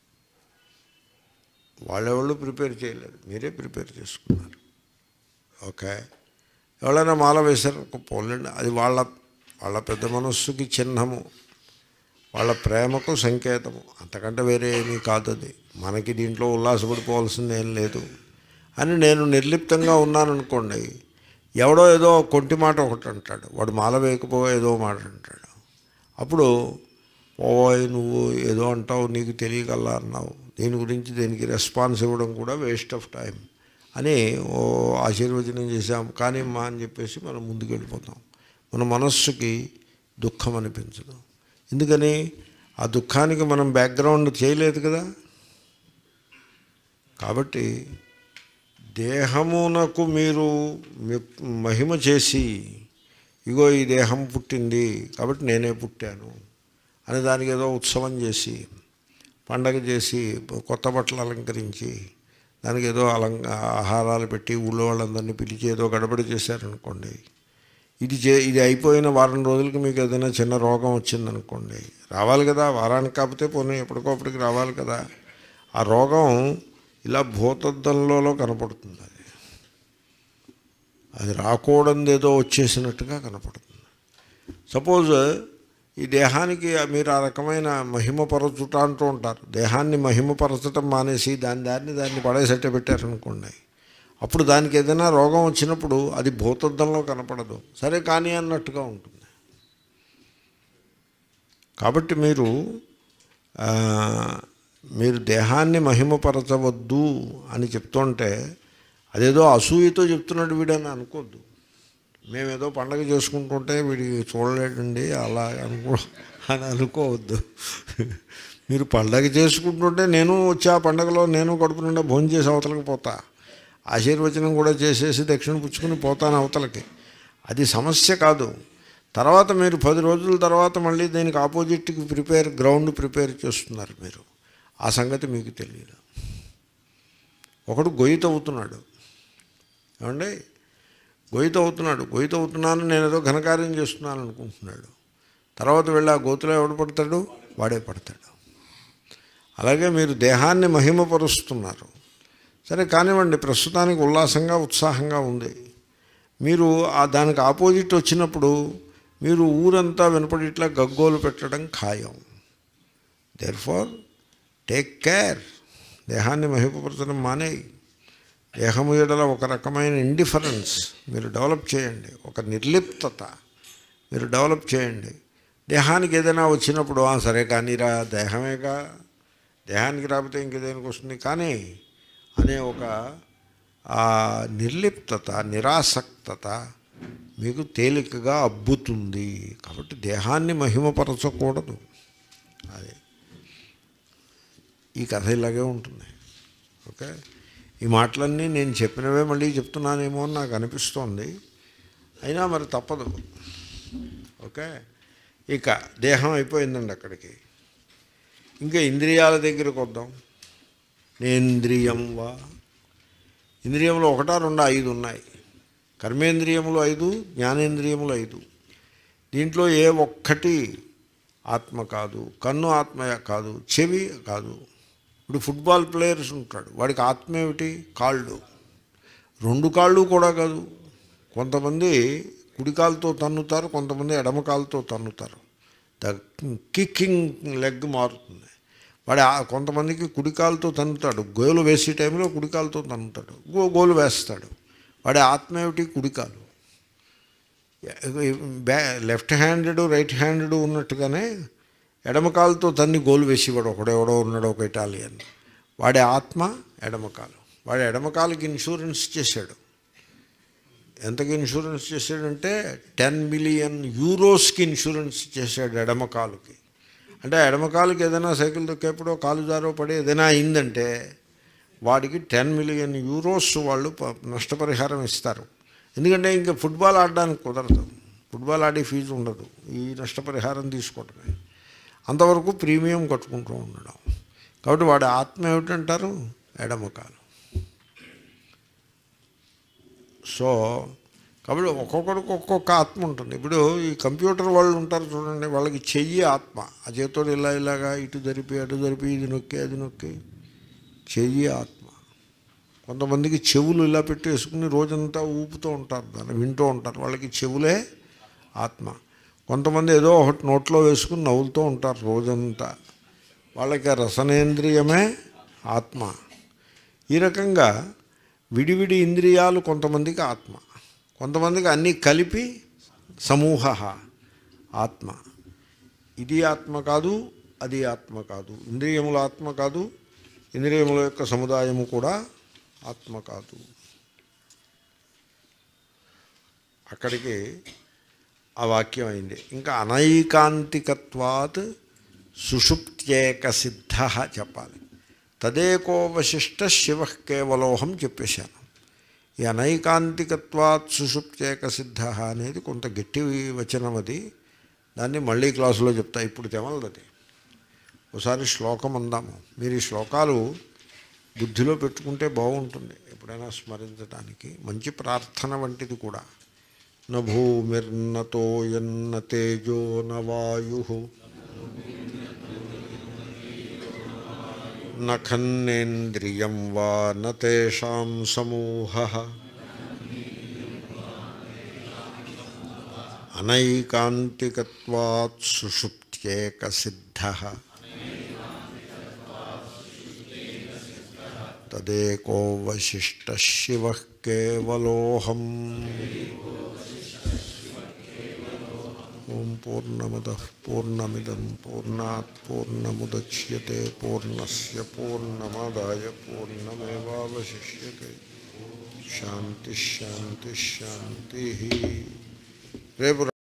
వాళ్ళెవళ్ళు ప్రిపేర్ చేయలేదు మీరే ప్రిపేర్ చేసుకున్నారు ఓకే ఎవరైనా మాల వేశారు పోలేండి అది వాళ్ళ వాళ్ళ పెద్ద మనస్సుకి చిహ్నము వాళ్ళ ప్రేమకు సంకేతము అంతకంటే వేరే ఏమీ కాదు అది మనకి దీంట్లో ఉల్లాసపడిపోవాల్సింది ఏం లేదు అని నేను నిర్లిప్తంగా ఉన్నాననుకోండి ఎవడో ఏదో కొంటి మాట ఒకటి అంటాడు వాడు మాల వేయకపో ఏదో మాట అంటాడు అప్పుడు పోయి నువ్వు ఏదో అంటావు నీకు తెలియగల్లా అన్నావు దీని గురించి దీనికి రెస్పాన్స్ ఇవ్వడం కూడా వేస్ట్ ఆఫ్ టైం అని ఓ ఆశీర్వచనం చేశాం కానీ మా అని చెప్పేసి మనం ముందుకు వెళ్ళిపోతాం మన మనస్సుకి దుఃఖం అనిపించదు ఎందుకని ఆ దుఃఖానికి మనం బ్యాక్గ్రౌండ్ చేయలేదు కదా కాబట్టి దేహమునకు మీరు మెప్- మహిమ చేసి ఇగో ఈ దేహం పుట్టింది కాబట్టి నేనే పుట్టాను అని దానికి ఏదో ఉత్సవం చేసి పండగ చేసి కొత్త బట్టలు అలంకరించి దానికి ఏదో అలంక ఆహారాలు పెట్టి ఊళ్ళో వాళ్ళందరినీ పిలిచి ఏదో గడబడి చేశారనుకోండి ఇది చే ఇది అయిపోయిన వారం రోజులకి మీకు ఏదైనా చిన్న రోగం వచ్చిందనుకోండి రావాలి కదా వారానికి కాకపోతే పోనీ ఎప్పటికోప్పటికి రావాలి కదా ఆ రోగం ఇలా భూతద్దంలో కనపడుతుంది అది అది రాకూడదు ఏదో వచ్చేసినట్టుగా కనపడుతుంది సపోజ్ ఈ దేహానికి మీరు ఆ రకమైన మహిమపరచుట అంటూ ఉంటారు దేహాన్ని మహిమపరచటం మానేసి దాని దాన్ని దాన్ని పడేసట్టే పెట్టారనుకోండి అప్పుడు దానికి ఏదైనా రోగం వచ్చినప్పుడు అది భూతద్దంలో కనపడదు సరే కానీ అన్నట్టుగా ఉంటుంది కాబట్టి మీరు ఆ, మీరు దేహాన్ని మహిమపరచవద్దు అని చెప్తుంటే అదేదో అసూయతో చెప్తున్నాడు వీడని అనుకోద్దు మేమేదో పండగ చేసుకుంటుంటే వీడికి చూడలేడండి అలా అనుకో అని అనుకోవద్దు మీరు పండగ చేసుకుంటుంటే నేను వచ్చి ఆ పండగలో నేను కడుపు నిండా భోజనం చేసి అవతలకి పోతా ఆశీర్వచనం కూడా చేసేసి దక్షిణ పుచ్చుకుని పోతాను అవతలకి అది సమస్య కాదు తర్వాత మీరు పది రోజుల తర్వాత మళ్ళీ దీనికి ఆపోజిట్కి ప్రిపేర్ గ్రౌండ్ ప్రిపేర్ చేస్తున్నారు మీరు ఆ సంగతి మీకు తెలియదు ఒకడు గొయ్యి తవ్వుతున్నాడు ఏమండి గొయ్యి తవ్వుతున్నాడు గొయ్యి తవ్వుతున్నాను నేను ఏదో ఘనకార్యం చేస్తున్నాను అనుకుంటున్నాడు తర్వాత వెళ్ళి ఆ గోతులో ఎవడు పడతాడు వాడే పడతాడు అలాగే మీరు దేహాన్ని మహిమపరుస్తున్నారు సరే కానివ్వండి ప్రస్తుతానికి ఉల్లాసంగా ఉత్సాహంగా ఉంది మీరు ఆ దానికి ఆపోజిట్ వచ్చినప్పుడు మీరు ఊరంతా వినపడిట్లా గగ్గోలు పెట్టడం ఖాయం దేర్ ఫార్ టేక్ కేర్ దేహాన్ని మహిమపరచడం మానేయి దేహము ఎడల ఒక రకమైన ఇండిఫరెన్స్ మీరు డెవలప్ చేయండి ఒక నిర్లిప్తత మీరు డెవలప్ చేయండి దేహానికి ఏదైనా వచ్చినప్పుడు "ఆ, సరే కానీరా దేహమేగా దేహానికి రాకపోతే ఇంకేదేనికి వస్తుంది కానీ అనే ఒక ఆ నిర్లిప్తత నిరాసక్తత మీకు తేలికగా అబ్బుతుంది కాబట్టి దేహాన్ని మహిమపరచకూడదు అది ఈ కథ ఇలాగే ఉంటుంది ఓకే ఈ మాటలన్నీ నేను చెప్పినవే మళ్ళీ చెప్తున్నానేమో అని నాకు అనిపిస్తోంది అయినా మరి తప్పదు ఓకే ఇక దేహం అయిపోయిందండి అక్కడికి ఇంకా ఇంద్రియాల దగ్గరకు వద్దాం నేంద్రియం వా ఇంద్రియములు ఒకటా రెండా ఐదు ఉన్నాయి కర్మేంద్రియములు ఐదు జ్ఞానేంద్రియములు ఐదు దీంట్లో ఏ ఒక్కటి ఆత్మ కాదు కన్ను ఆత్మ కాదు చెవి కాదు ఇప్పుడు ఫుట్బాల్ ప్లేయర్స్ ఉంటాడు వాడికి ఆత్మ ఏమిటి కాళ్ళు రెండు కాళ్ళు కూడా కాదు కొంతమంది కుడి కాలుతో తన్నుతారు కొంతమంది ఎడమ కాలుతో తన్నుతారు ద కిక్కింగ్ లెగ్ మారుతుంది వాడు ఆ- కొంతమందికి కుడి కాలుతో తన్నుతాడు గోలు వేసే టైంలో కుడి కాలుతో తన్నుతాడు గో గోలు వేస్తాడు వాడి ఆత్మ ఏమిటి కుడికాలు బ్యా లెఫ్ట్ హ్యాండెడ్ రైట్ హ్యాండెడ్ ఉన్నట్టుగానే ఎడమకాలతో తన్ని గోలు వేసేవాడు ఒకడెవడో ఉన్నాడు ఒక ఇటాలియన్ వాడి ఆత్మ ఎడమకాలు వాడి ఎడమకాలకి ఇన్సూరెన్స్ చేశాడు ఎంతకి ఇన్సూరెన్స్ చేశాడంటే టెన్ మిలియన్ యూరోస్కి ఇన్సూరెన్స్ చేశాడు ఎడమకాలుకి అంటే ఎడమకాలుకి ఏదైనా సైకిల్ తొక్కేప్పుడో కాలు జారో పడి ఏదైనా అయిందంటే వాడికి టెన్ మిలియన్ యూరోస్ వాళ్ళు ప- నష్టపరిహారం ఇస్తారు ఎందుకంటే ఇంకా ఫుట్బాల్ ఆడడానికి కుదరదు ఫుట్బాల్ ఆడే ఫీజు ఉండదు ఈ నష్టపరిహారం తీసుకోవటమే అంతవరకు ప్రీమియం కట్టుకుంటూ ఉండడం కాబట్టి వాడి ఆత్మ ఏమిటంటారు ఎడమకాలు సో కాబట్టి ఒక్కొక్కడికి ఒక్కొక్క ఆత్మ ఉంటుంది ఇప్పుడు ఈ కంప్యూటర్ వాళ్ళు ఉంటారు చూడండి వాళ్ళకి చెయ్యి ఆత్మ ఆ చేతితో ఇలా ఇలాగా ఇటు జరిపి అటు జరిపి ఇది నొక్కి అది నొక్కి చెయ్యి ఆత్మ కొంతమందికి చెవులు ఇలా పెట్టి వేసుకుని రోజంతా ఊపుతూ ఉంటారు దాన్ని వింటూ ఉంటారు వాళ్ళకి చెవులే ఆత్మ కొంతమంది ఏదో ఒకటి నోట్లో వేసుకుని నవ్వులుతూ ఉంటారు రోజంతా వాళ్ళకి ఆ రసనేంద్రియమే ఆత్మ ఈ రకంగా విడివిడి ఇంద్రియాలు కొంతమందికి ఆత్మ కొంతమందికి అన్నీ కలిపి సమూహ ఆత్మ ఇది ఆత్మ కాదు అది ఆత్మ కాదు ఇంద్రియముల ఆత్మ కాదు ఇంద్రియముల యొక్క సముదాయము కూడా ఆత్మ కాదు అక్కడికి ఆ వాక్యం అయింది ఇంకా అనైకాంతికత్వాత్ సుషుప్త్యేక సిద్ధ చెప్పాలి తదేకోవశిష్ట శివ కేవలోహం చెప్పేశాను ఈ అనైకాంతికత్వాత్ సుషుప్త్యేక సిద్ధ అనేది కొంత గట్టి వచనం అది దాన్ని మళ్ళీ క్లాసులో చెప్తా ఇప్పుడు తెమలది ఒకసారి శ్లోకం అందాము మీరు ఈ శ్లోకాలు బుద్ధిలో పెట్టుకుంటే బాగుంటుంది ఎప్పుడైనా స్మరించడానికి మంచి ప్రార్థన వంటిది కూడా న భూమిర్నతోయన్న తేజో న వాయు నఖన్నేంద్రియం వా నేషాం సమూహ అనైకాంతికత్వాత్ సుషుప్త్యేక సిద్ధ తదేకో వశిష్ట శివ కేవలోహం ఓం పూర్ణమద పూర్ణమిదం పూర్ణాత్ పూర్ణముద్యతే పూర్ణస్ పూర్ణమాదాయ పూర్ణమేవాశిష్యతే శాంతి శాంతి శాంతి రేపు